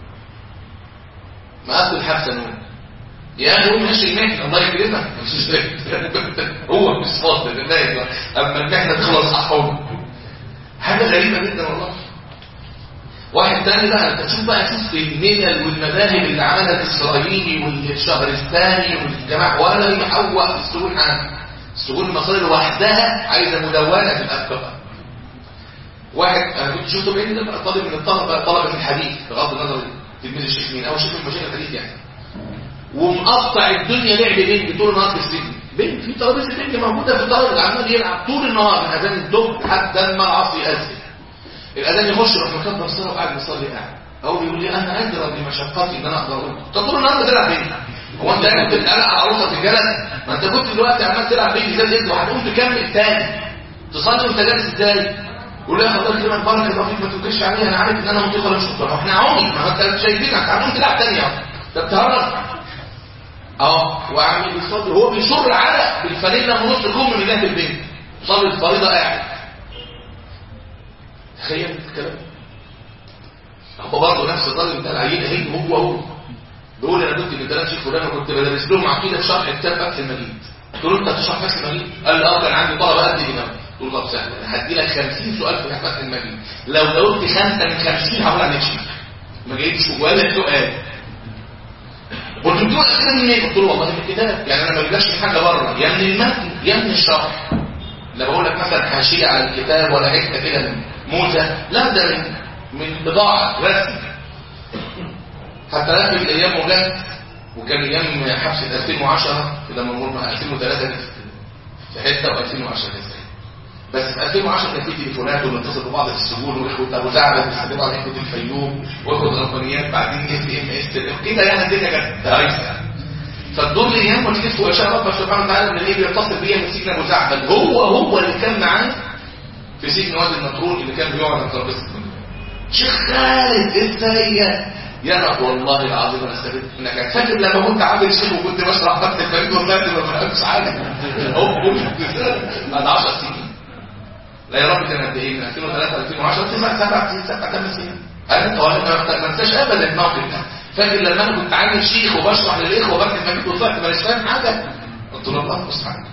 مقفل حبسة نوم يعني هو ماشي المحنة الله يكرمك مش هو مش فاضل نايم اما المحنة تخلص احوم حاجة غريبة جدا والله واحد تاني بقى انت تشوف بقى شوف الملل والمذاهب اللي عملها الاسرائيلي والشهرستاني والجماعه ولا يحوق في السجون حاجه السجون المصريه لوحدها عايزه مدونه في الافكار واحد انا كنت شفته بعيد ده بقى طالب من الطلبه طلبه الحديث بغض النظر تلميذ الشيخ مين او شيخ من مشايخ الحديث يعني ومقطع الدنيا لعب بينج طول النهار في السجن بينج في ترابيزه بينج موجوده في الطالب عمال يلعب طول النهار من اذان الظهر حتى ما العصر يأذن الاذان يخش يروح مكبر الصلاه وقاعد بيصلي قاعد هو بيقول لي انا ادرى بمشقتي ان انا اقدر اقول طب طول النهار بتلعب بينج هو انت كنت بتقلق عروسه في الجلد ما انت كنت دلوقتي عمال تلعب بينج زي الزفت وهتقوم تكمل تاني تصلي وانت جالس ازاي يقول لي يا الله يكرمك بارك الله فيك ما تنكرش عليا انا عارف ان انا مطيق ولا مش مطيق احنا عمي ما انت شايفينك هتقوم تلعب تاني اهو انت بتهرج اه وعامل بيصلي هو بيشر عرق بالفانيلا من نص كم من جهه البيت صلي الفريضه قاعد تخيل الكلام هو برضه نفس الراجل بتاع العيين هي هو هو بيقول انا كنت بتدرس شيخ فلان وكنت بدرس لهم عقيده شرح كتاب فتح المجيد قلت له انت بتشرح فتح المجيد قال لي اه كان عندي طلبه قد كده قلت له طب سهل انا هدي لك 50 سؤال في فتح المجيد لو جاوبت خمسه من 50 هقول عليك شيخ ما جايبش ولا سؤال قلت له كده منين قلت له والله من الكتاب يعني انا ما بجيبش حاجه بره يا من المتن يا من الشرح لا بقول لك مثلا حاشيه على الكتاب ولا حته كده من موزه لا ده من من بضاعه رسم حتى لف الايام وجت وكان ايام حبسه 2010 كده مرور مع 2003 في حته و2010 كده بس في 2010 كان في تليفونات ونتصل ببعض في السجون واخوه ابو زعبل بيستخدموا على اخوه الفيوم واخوه غربانيات بعدين اس ام اس كده يعني الدنيا كانت هايصه فالدور الايام وتلف وشاء ربك سبحانه وتعالى ان اللي بيتصل بيا من سجن ابو زعبل هو هو اللي كان معاه في سجن وادي النطرون اللي كان بيقعد على ترابيزه شيخ خالد ازاي يا رب والله العظيم انا استفدت انك فاكر لما كنت عامل شيخ وكنت بشرح فتح الفريد والله ما فهمتش حاجه بعد 10 سنين لا يا رب كان قد ايه من 2003 ل 2010 تسع سبع سنين سبع ثمان سنين انا ما انساش ابدا الموقف ده فاكر لما انا كنت عامل شيخ وبشرح للاخوه وبكتب مجيد وطلعت ماليش فاهم حاجه قلت له الله المستعان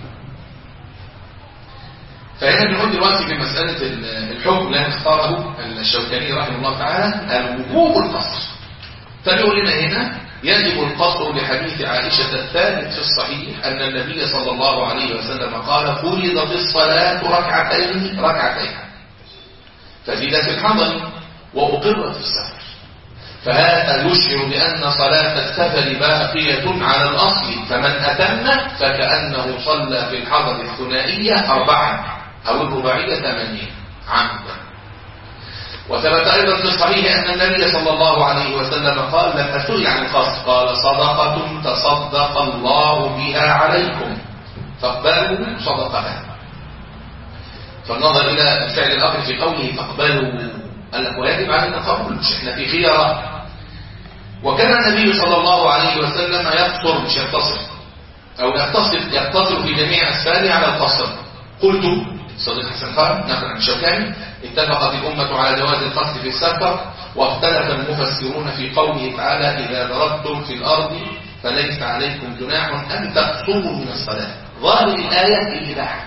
فهنا بنقول دلوقتي في مساله الحكم الذي اختاره الشوكاني رحمه الله تعالى الوجوب القصر فبيقول لنا هنا يجب القصر لحديث عائشة الثالث في الصحيح أن النبي صلى الله عليه وسلم قال فرضت الصلاة ركعتين ركعتين فزيدت في الحضر وأقرت في السفر فهذا يشعر بأن صلاة السفر باقية على الأصل فمن أتم فكأنه صلى في الحضر الثنائية أربعة أو الرباعية ثمانية عمدا وثبت أيضا في الصحيح أن النبي صلى الله عليه وسلم قال لما سئل عن القصد قال صدقة تصدق الله بها عليكم فاقبلوا صدقها فالنظر إلى فعل الأمر في قوله فاقبلوا قال لك ويجب علينا قبول مش احنا في خيار وكان النبي صلى الله عليه وسلم يقصر مش يقتصر أو يقتصر يقتصر في جميع أسفاره على القصر قلت صديق حسن خان نقل عن الشوكاني اتفقت الأمة على جواز القصد في السفر واختلف المفسرون في قوله تعالى إذا ضربتم في الأرض فليس عليكم جناح أن تقصروا من الصلاة ظاهر الآية الإباحة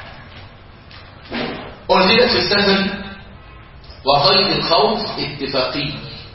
أنزلت في السفر وقيد الخوف اتفاقي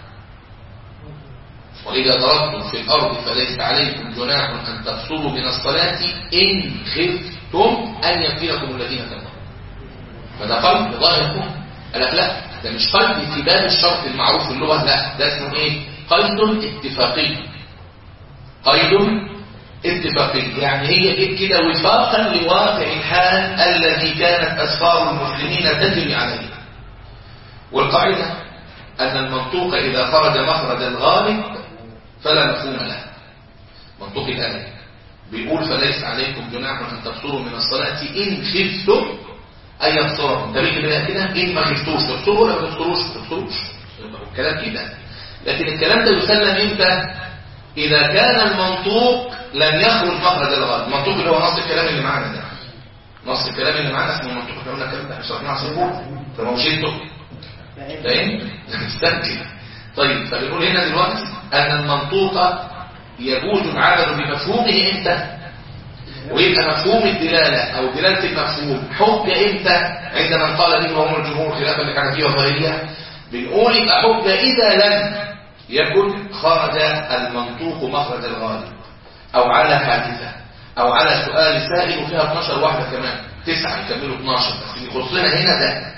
وإذا ضربتم في الأرض فليس عليكم جناح أن تقصروا من الصلاة إن خفتم أن يفتنكم الذين كفروا فده قلب ظاهر قال لك لا ده مش قيد في باب الشرط المعروف في اللغة لا ده اسمه ايه قيد اتفاقي قيد اتفاقية يعني هي جت كده وفاقا لواقع الحال الذي كانت أسفار المسلمين تجري عليه والقاعدة أن المنطوق إذا خرج مخرج الغالب فلا مفهوم له منطوق الآية بيقول فليس عليكم جناح أن تقصروا من الصلاة إن خفتم أن يقصركم ده بيجي بقى كده إن ما خفتوش تقصروا ولا ما تقصروش ما تقصروش الكلام كده لكن الكلام ده يسلم امتى إذا كان المنطوق لم يخرج مخرج الغالب المنطوق اللي هو نص الكلام اللي معانا ده نص الكلام اللي معانا اسمه المنطوق احنا قلنا الكلام ده شرحناه على السبوع فما مش انتوا فاهم استنكر طيب فبنقول هنا دلوقتي ان المنطوق يجوز العمل بمفهومه امتى ويبقى مفهوم الدلاله او دلاله المفهوم حجه امتى عند من قال به وهم الجمهور خلافا للحنفيه والظاهريه بنقول يبقى حجه اذا لم يكن خرج المنطوق مخرج الغالب او على حادثه او على سؤال سائل وفيها 12 واحده كمان تسعه يكملوا 12 بس اللي يخصنا هنا ده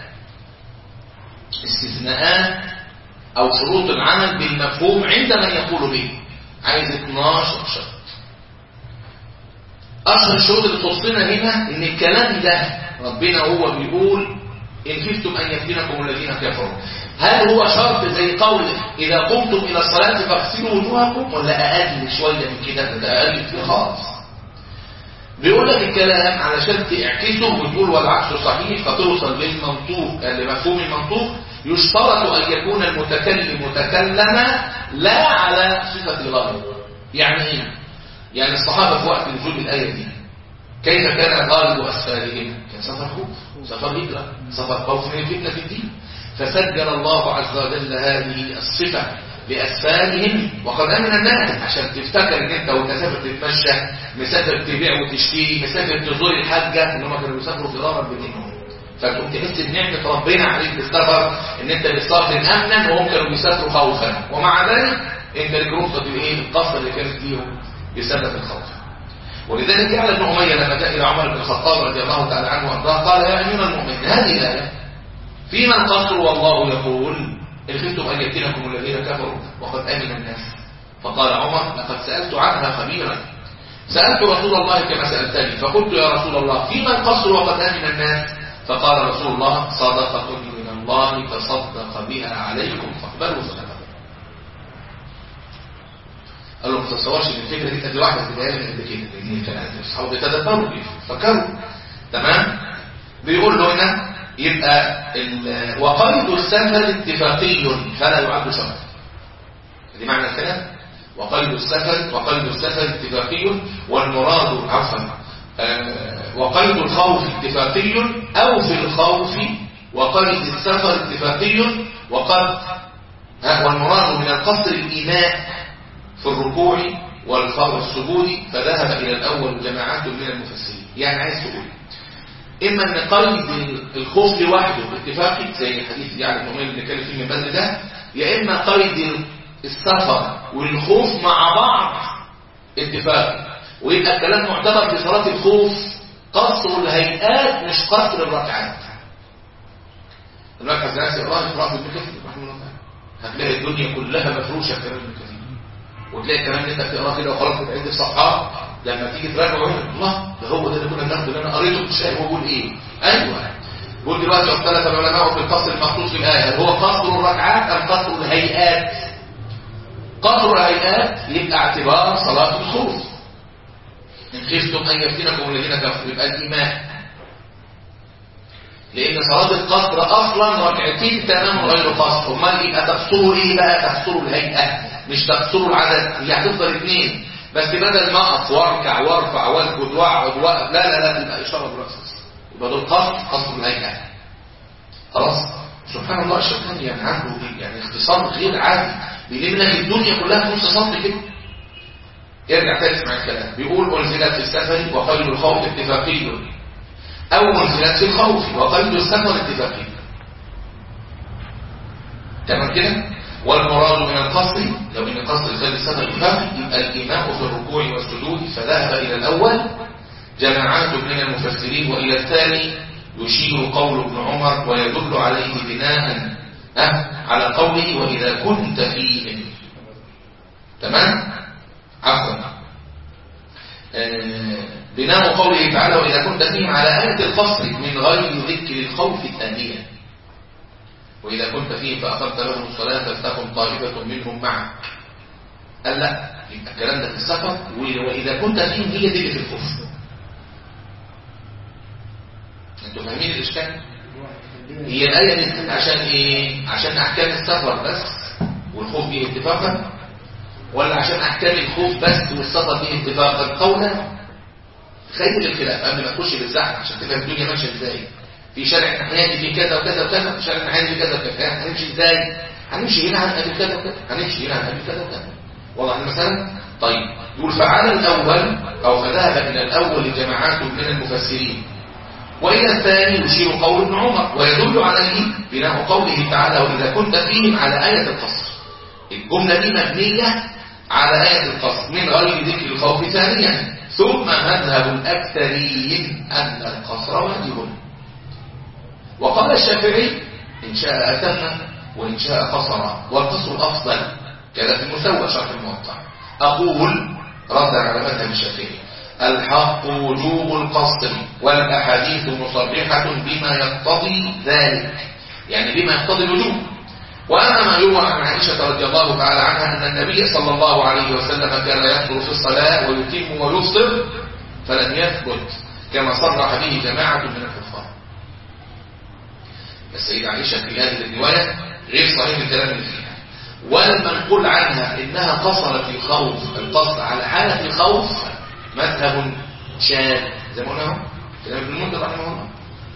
استثناءات او شروط العمل بالمفهوم عند من يقول به عايز 12 شرط اشهر الشروط اللي تخصنا هنا ان الكلام ده ربنا هو بيقول ان خفتم ان يفتنكم الذين كفروا هل هو شرط زي قوله اذا قمتم الى الصلاه فاغسلوا وجوهكم ولا اقل شويه من كده ده اقل كتير خالص بيقول لك الكلام علشان تعكسه وتقول والعكس صحيح فتوصل للمنطوق لمفهوم المنطوق يشترط أن يكون المتكلم متكلما لا على صفة الغالب يعني ايه؟ يعني الصحابة في وقت نزول الآية دي كيف كان غالب أسفارهم؟ كان سفر خوف سفر هجرة سفر خوف من الفتنة في الدين فسجل الله عز وجل هذه الصفة لأسفارهم وقد أمن الناس عشان تفتكر ان انت وانت مسافر تتمشى مسافر تبيع وتشتري مسافر تزور الحاجة ان هم كانوا بيسافروا فرارا بدينهم فتقوم تحس بنعمة ربنا عليك بالسفر ان انت بتسافر امنا وهم كانوا بيسافروا خوفا ومع ذلك انت لك رخصة الايه القصة اللي كانت ليهم بسبب الخوف ولذلك جعل ابن أمية لما جاء إلى عمر بن الخطاب رضي الله تعالى عنه وارضاه قال يا أمير المؤمنين هذه الآية في من قصر والله يقول إن خفتم أن يفتنكم الذين كفروا وقد آمن الناس فقال عمر لقد سألت عنها خبيرا سألت رسول الله كما سألتني فقلت يا رسول الله في من قصر وقد آمن الناس فقال رسول الله صدقة من الله تصدق بها عليكم فاقبلوا صدقة قال له ما تتصورش ان الفكره دي قد واحده تبقى من قد كده لان كان اصحابه بيتدبروا بيفكروا تمام بيقول له هنا يبقى وقيد السفر اتفاقي فلا يعد شرط دي معنى الكلام وقيد السفر وقيد السفر اتفاقي والمراد عفوا وقيد الخوف اتفاقي او في الخوف وقيد السفر اتفاقي وقد والمراد من القصر الايماء في الركوع والسجود فذهب الى الاول جماعات من المفسرين يعني عايز تقول اما ان قيد الخوف لوحده اتفاقي زي الحديث اللي يعني طويل اللي كان فيه من بدر ده يا اما قيد السفر والخوف مع بعض اتفاقي ويبقى الكلام معتبر في صلاه الخوف قصر الهيئات مش قصر الركعات الركعه زي سيدنا ابراهيم ابن كثير رحمه الله هتلاقي الدنيا كلها مفروشه كلام ابن كثير وتلاقي الكلام اللي انت بتقراه كده وخلاص بتعد الصفحات لما تيجي تراجعه هنا الله ده هو ده اللي كنا بناخده اللي انا قريته مش شايف هو بيقول ايه ايوه بيقول دلوقتي اختلف العلماء في القصر المخصوص في الايه هل هو قصر الركعات ام قصر الهيئات قصر الهيئات يبقى اعتبار صلاه الخوف ان خفتم ان يفتنكم الذين كفروا يبقى الايمان لان صلاه القصر اصلا ركعتين تمام غير قصر امال يبقى تقصروا ايه بقى تقصروا الهيئه مش تقصروا العدد هي هتفضل اثنين بس بدل ما اقف واركع وارفع واسجد واقعد واقف لا لا لا تبقى اشاره براس يبقى دول قصر قصر الهيئه خلاص سبحان الله الشيطان يعني عنده يعني اختصار غير عادي بيجيب لك الدنيا كلها في نص سطر كده ارجع تاني اسمع الكلام بيقول انزلت في السفر وقيد الخوف اتفاقي او انزلت في الخوف وقيد السفر اتفاقي تمام كده والمراد من القصر لو ان القصر زاد السفر اتفاقي يبقى الايماء في الركوع والسجود فذهب الى الاول جماعات من المفسرين والى الثاني يشير قول ابن عمر ويدل عليه بناء أه على قوله واذا كنت فيهم تمام عفوا بناء قوله تعالى وإذا كنت فيهم على آية القصر من غير ذكر الخوف ثانيا وإذا كنت فيهم فأخذت لهم الصلاة فلتكن طائفة منهم معك قال لا يبقى الكلام ده في السفر وإذا كنت فيهم هي دي اللي في الخوف انتوا فاهمين الإشكال؟ هي الآية دي عشان إيه؟ عشان أحكام السفر بس والخوف به اتفاقا ولا عشان أحكام الخوف بس والسفر به اتفاقا قولا خير الخلاف قبل ما تخش بالزحمة عشان تفهم الدنيا ماشية ازاي في شارع الناحية في كذا وكذا وكذا في شارع الناحية في كذا وكذا هنمشي ازاي؟ هنمشي هنا عن أبي كذا وكذا هنمشي هنا عن أبي كذا وكذا واضح المسألة؟ طيب يقول فعلى الأول أو فذهب إلى الأول جماعات من المفسرين وإلى الثاني يشير قول ابن عمر ويدل عليه بناء قوله تعالى وإذا كنت فيهم على آية القصر الجملة دي مبنية على آية القصر من غير ذكر الخوف ثانيا ثم مذهب الأكثرين أن القصر واجب وقال الشافعي إن شاء أتم وإن شاء قصر والقصر أفضل كذا في المسوى شرح الموطع أقول رد على مذهب الشافعي الحق وجوب القصر والأحاديث مصرحة بما يقتضي ذلك يعني بما يقتضي الوجوب وأما ما يروى عن عائشة رضي الله تعالى عنها أن النبي صلى الله عليه وسلم كان يدخل في الصلاة ويتم ويفطر فلم يثبت كما صرح به جماعة من الكفار السيدة عائشة في هذه الرواية غير صحيح الكلام اللي فيها والمنقول عنها إنها قصرت الخوف القصر على حالة الخوف مذهب شاذ زي ما قلنا كلام ابن المنذر رحمه الله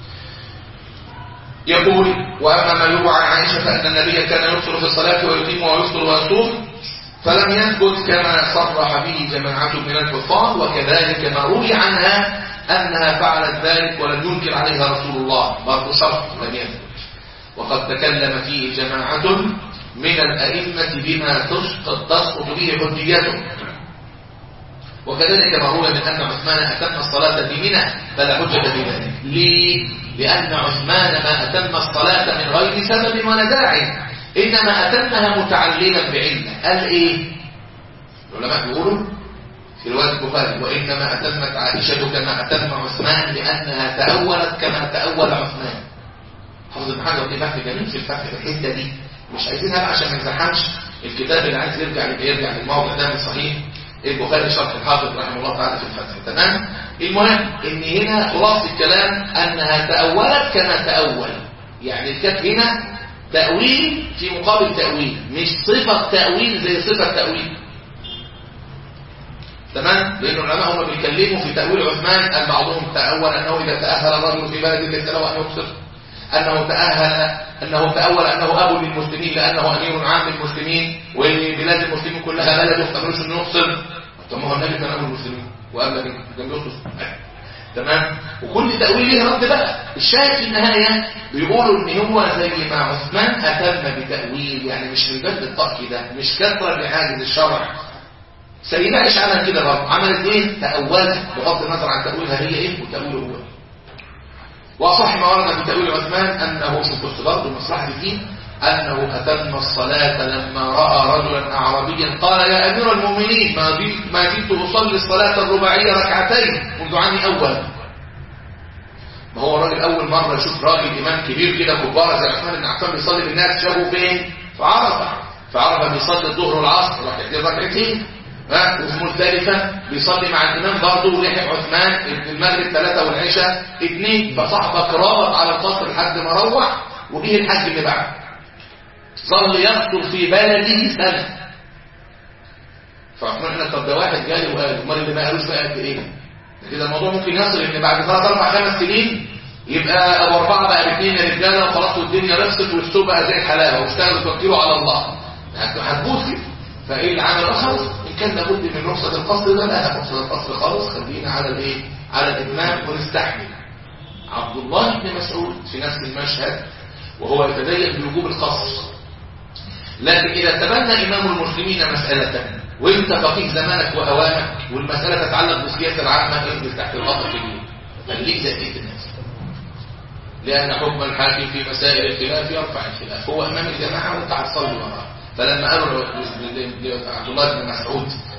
يقول واما ما يروى عن عائشه ان النبي كان يقصر في الصلاه ويتم ويفطر ويصوم فلم يثبت كما صرح به جماعه من الكفار وكذلك ما روي عنها انها فعلت ذلك ولم ينكر عليها رسول الله برضه شرط لم يثبت وقد تكلم فيه جماعه من الائمه بما تسقط به حجيته وكذلك ما روي من أن عثمان أتم الصلاة في منى فلا حجة في ذلك ليه؟ لأن عثمان ما أتم الصلاة من غير سبب ولا داعي إنما أتمها متعللا بعلة قال إيه؟ العلماء بيقولوا في رواية البخاري وإنما أتمت عائشة كما أتم عثمان لأنها تأولت كما تأول عثمان حافظ ابن حجر في بحث جميل في الفتح في الحتة دي مش عايزينها بقى عشان ما نزحمش الكتاب اللي عايز يرجع يرجع للموضع ده من صحيح البخاري شرح الحافظ رحمه الله تعالى في الفتح تمام المهم ان هنا خلاص الكلام انها تأولت كما تأول يعني الكتاب هنا تأويل في مقابل تأويل مش صفة تأويل زي صفة تأويل تمام لأن العلماء هم بيتكلموا في تأويل عثمان أن بعضهم تأول أنه إذا تأهل الرجل في بلد ليس له أن يقصر أنه تأهل أنه تأول أنه أب للمسلمين لأنه أمير عام للمسلمين وبلاد المسلمين كلها بلده فمش أنه يقصر طب ما هو النبي كان أمر المسلمين وقبل كان بيقصر تمام وكل تأويل ليه رد بقى الشاهد في النهاية بيقولوا ان هو زي ما عثمان أتم بتأويل يعني مش من باب الطاقي ده مش كثرة لحاجز الشرع سيدنا عائشة عملت كده برضه عملت ايه تأولت بغض النظر عن تأويلها هي ايه وتأويله هو وأصح ما ورد في تأويل عثمان أنه شوف بص برضه مصلحة الدين أنه أتم الصلاة لما رأى رجلا أعرابيا قال يا أمير المؤمنين ما زلت ما زلت أصلي الصلاة الرباعية ركعتين منذ عامي أول ما هو الراجل أول مرة يشوف راجل إمام كبير كده كبارة زي عثمان بن عفان بيصلي بالناس شافه فين؟ في عرفة في عرفة بيصلي الظهر والعصر ركعتين ركعتين وفي مزدلفة بيصلي مع الإمام برضه ولحق عثمان المغرب ثلاثة والعشاء اثنين فصاحبك رابط على القصر لحد ما روح وجه الحج اللي بعده ظل يقتل في بلده سنة فاحنا طب ده واحد جالي وقال امال اللي ما قالوش بقى قد ايه كده الموضوع ممكن يصل ان بعد ثلاث اربع خمس سنين يبقى ابو اربعه بقى باثنين يا رجاله وخلاص والدنيا رخصت والسوق بقى زي الحلاوه واشتغلوا توكلوا على الله هتبوظ كده فايه اللي عمل خلاص ان كان لابد من رخصه القصر ده لا رخصه القصر خالص خلينا على الايه على الاتمام ونستحمل عبد الله بن مسعود في نفس المشهد وهو يتدين بوجوب القصر لكن إذا تبنى إمام المسلمين مسألة وانت فقيه زمانك وأوانك والمسألة تتعلق بالسياسة العامة انزل تحت الغطر الكبير خليك زي بقية الناس لأن حكم الحاكم في مسائل الخلاف يرفع الخلاف هو إمام الجماعة وانت هتصلي وراه فلما قالوا عبد الله بن مسعود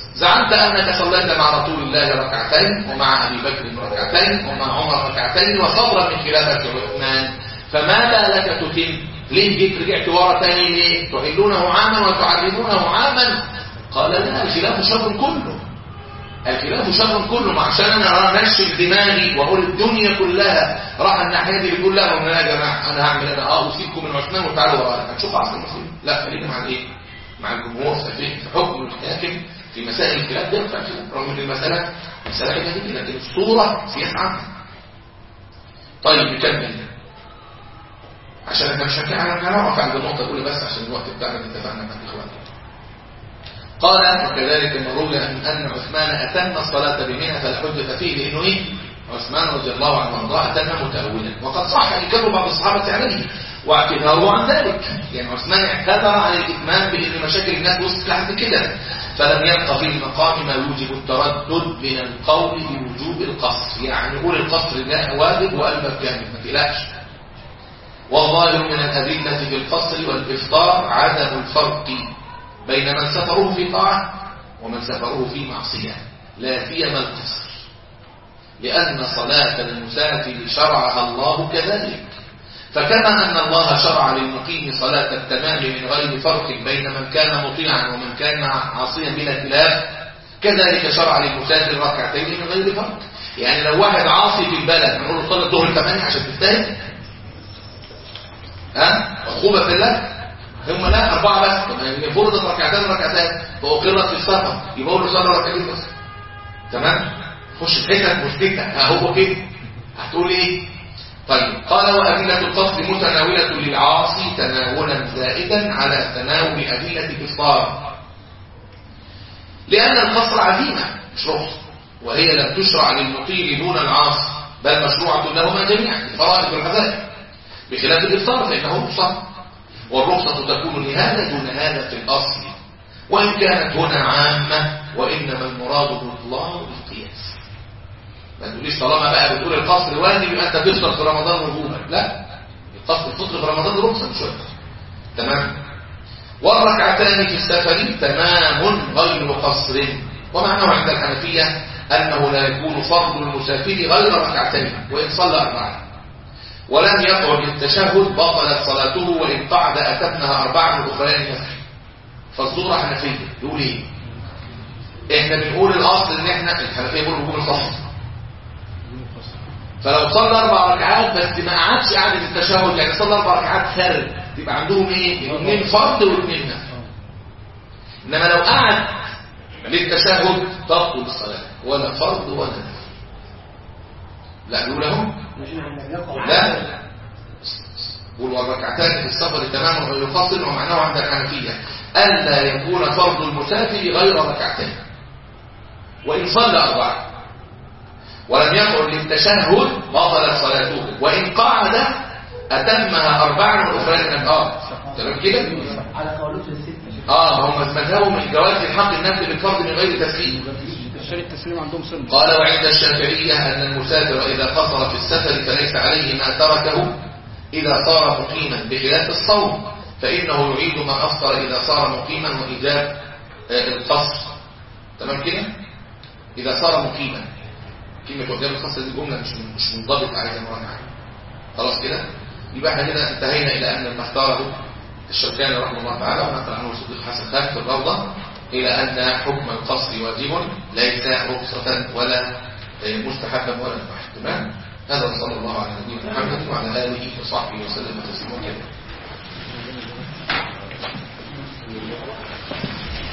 زعمت أنك صليت مع رسول الله ركعتين ومع أبي بكر ركعتين ومع عمر ركعتين وصبرا من خلافة عثمان فماذا لك تتم ليه جيت رجعت ورا تاني ليه تحلونه عاما وتعلمونه عاما قال لا الخلاف شر كله الخلاف شر كله ما عشان انا انشف دماغي واقول الدنيا كلها راح الناحيه دي بتقول لا والله يا جماعه انا هعمل انا اه اسيبكم من عثمان وتعالوا ورايا هتشوف عصر المسلمين لا خلينا مع الايه مع الجمهور في في حكم الحاكم في مسائل الخلاف ده ينفع كده رغم ان المساله مساله جديده لكن الصوره سياق عنها طيب نكمل عشان احنا مش هنعرف عند النقطه الاولى بس عشان الوقت بتاعنا اللي اتفقنا مع الاخوان قال وكذلك ما روي ان ان عثمان اتم الصلاه بمنى فلا حجه فيه لانه ايه عثمان رضي الله عنه وارضاه اتم متاولا وقد صح انكار بعض الصحابه عليه واعتذاره عن ذلك يعني عثمان اعتذر عن الاتمام بان مشاكل الناس وصلت لحد كده فلم يبقى في المقام ما يوجب التردد من القول بوجوب القصر يعني قول القصر ده واجب وقلبك كامل ما تقلقش والظاهر من الأدلة في القصر والإفطار عدم الفرق بين من سفره في طاعة ومن سفره في معصية لا سيما القصر لأن صلاة المسافر شرعها الله كذلك فكما أن الله شرع للمقيم صلاة التمام من غير فرق بين من كان مطيعا ومن كان عاصيا بلا خلاف كذلك شرع للمسافر ركعتين من غير فرق يعني لو واحد عاصي في البلد نقول له صلاه الظهر 8 عشان تجتهد ها عقوبه في الله هم لا اربعه بس طب يعني فرضت ركعتين ركعتين فاقرت في السفر يبقى له صلاه ركعتين بس تمام خش في حتت مشكله ها هو كده هتقول ايه طيب قال وأدلة القصد متناولة للعاصي تناولا زائدا على تناول أدلة الإفطار لأن القصر عزيمة مش رخصة وهي لم تشرع للمطيل دون العاصي بل مشروعة لهما جميعا الفرائض والحذائر بخلاف الإفطار فإنه رخصة والرخصة تكون لهذا دون هذا في الأصل وإن كانت هنا عامة وإنما المراد بطلان القياس ما تقوليش طالما بقى بتقول القصر واجب يبقى انت تفطر في رمضان وجوبا لا القصر الفطر في رمضان رخصه مش واجب تمام والركعتان في السفر تمام غير قصر ومعناه عند الحنفيه انه لا يكون فرض المسافر غير ركعتين وان صلى اربعه ولم يقعد للتشهد بطلت صلاته وان قعد اتتنا اربعه اخرين نفل فالظهر حنفيه يقول ايه احنا بنقول الاصل ان احنا الحنفيه بيقولوا وجوب القصر فلو صلى اربع ركعات بس ما قعدش قعده التشهد يعني صلى اربع ركعات فرد يبقى عندهم ايه اثنين فرض واثنين نفل انما لو قعد للتشهد تبطل الصلاه ولا فرض ولا نفل لا نقول لهم لا قول والركعتان في السفر تماما غير فصل ومعناه عند الحنفيه الا يكون فرض المسافر غير ركعتين وان صلى اربعه ولم يقعد للتشهد بطلت صلاته وإن قعد أتمها أربعا والأخرين من آه تمام كده؟ على قولته الستة آه ما هم مذهبهم من جواز الحق النفل بالفرض من غير تسليم تشريع التسليم عندهم سنة قال وعند الشافعية أن المسافر إذا قصر في السفر فليس عليه ما تركه إذا صار مقيما بخلاف الصوم فإنه يعيد ما أفطر إذا صار مقيما وإيجاب آه، القصر تمام كده؟ إذا صار مقيما كلمة قدام الخاصة دي جملة مش مش منضبطة عايزة مراجعة خلاص كده يبقى احنا كده انتهينا إلى أن ما اختاره الشوكاني رحمه الله تعالى ونقل عنه الصديق حسن خالد في الروضة إلى أن حكم القصر واجب ليس رخصة ولا مستحبا ولا مباح تمام هذا صلى الله على نبينا محمد وعلى آله وصحبه وسلم تسليما كثيرا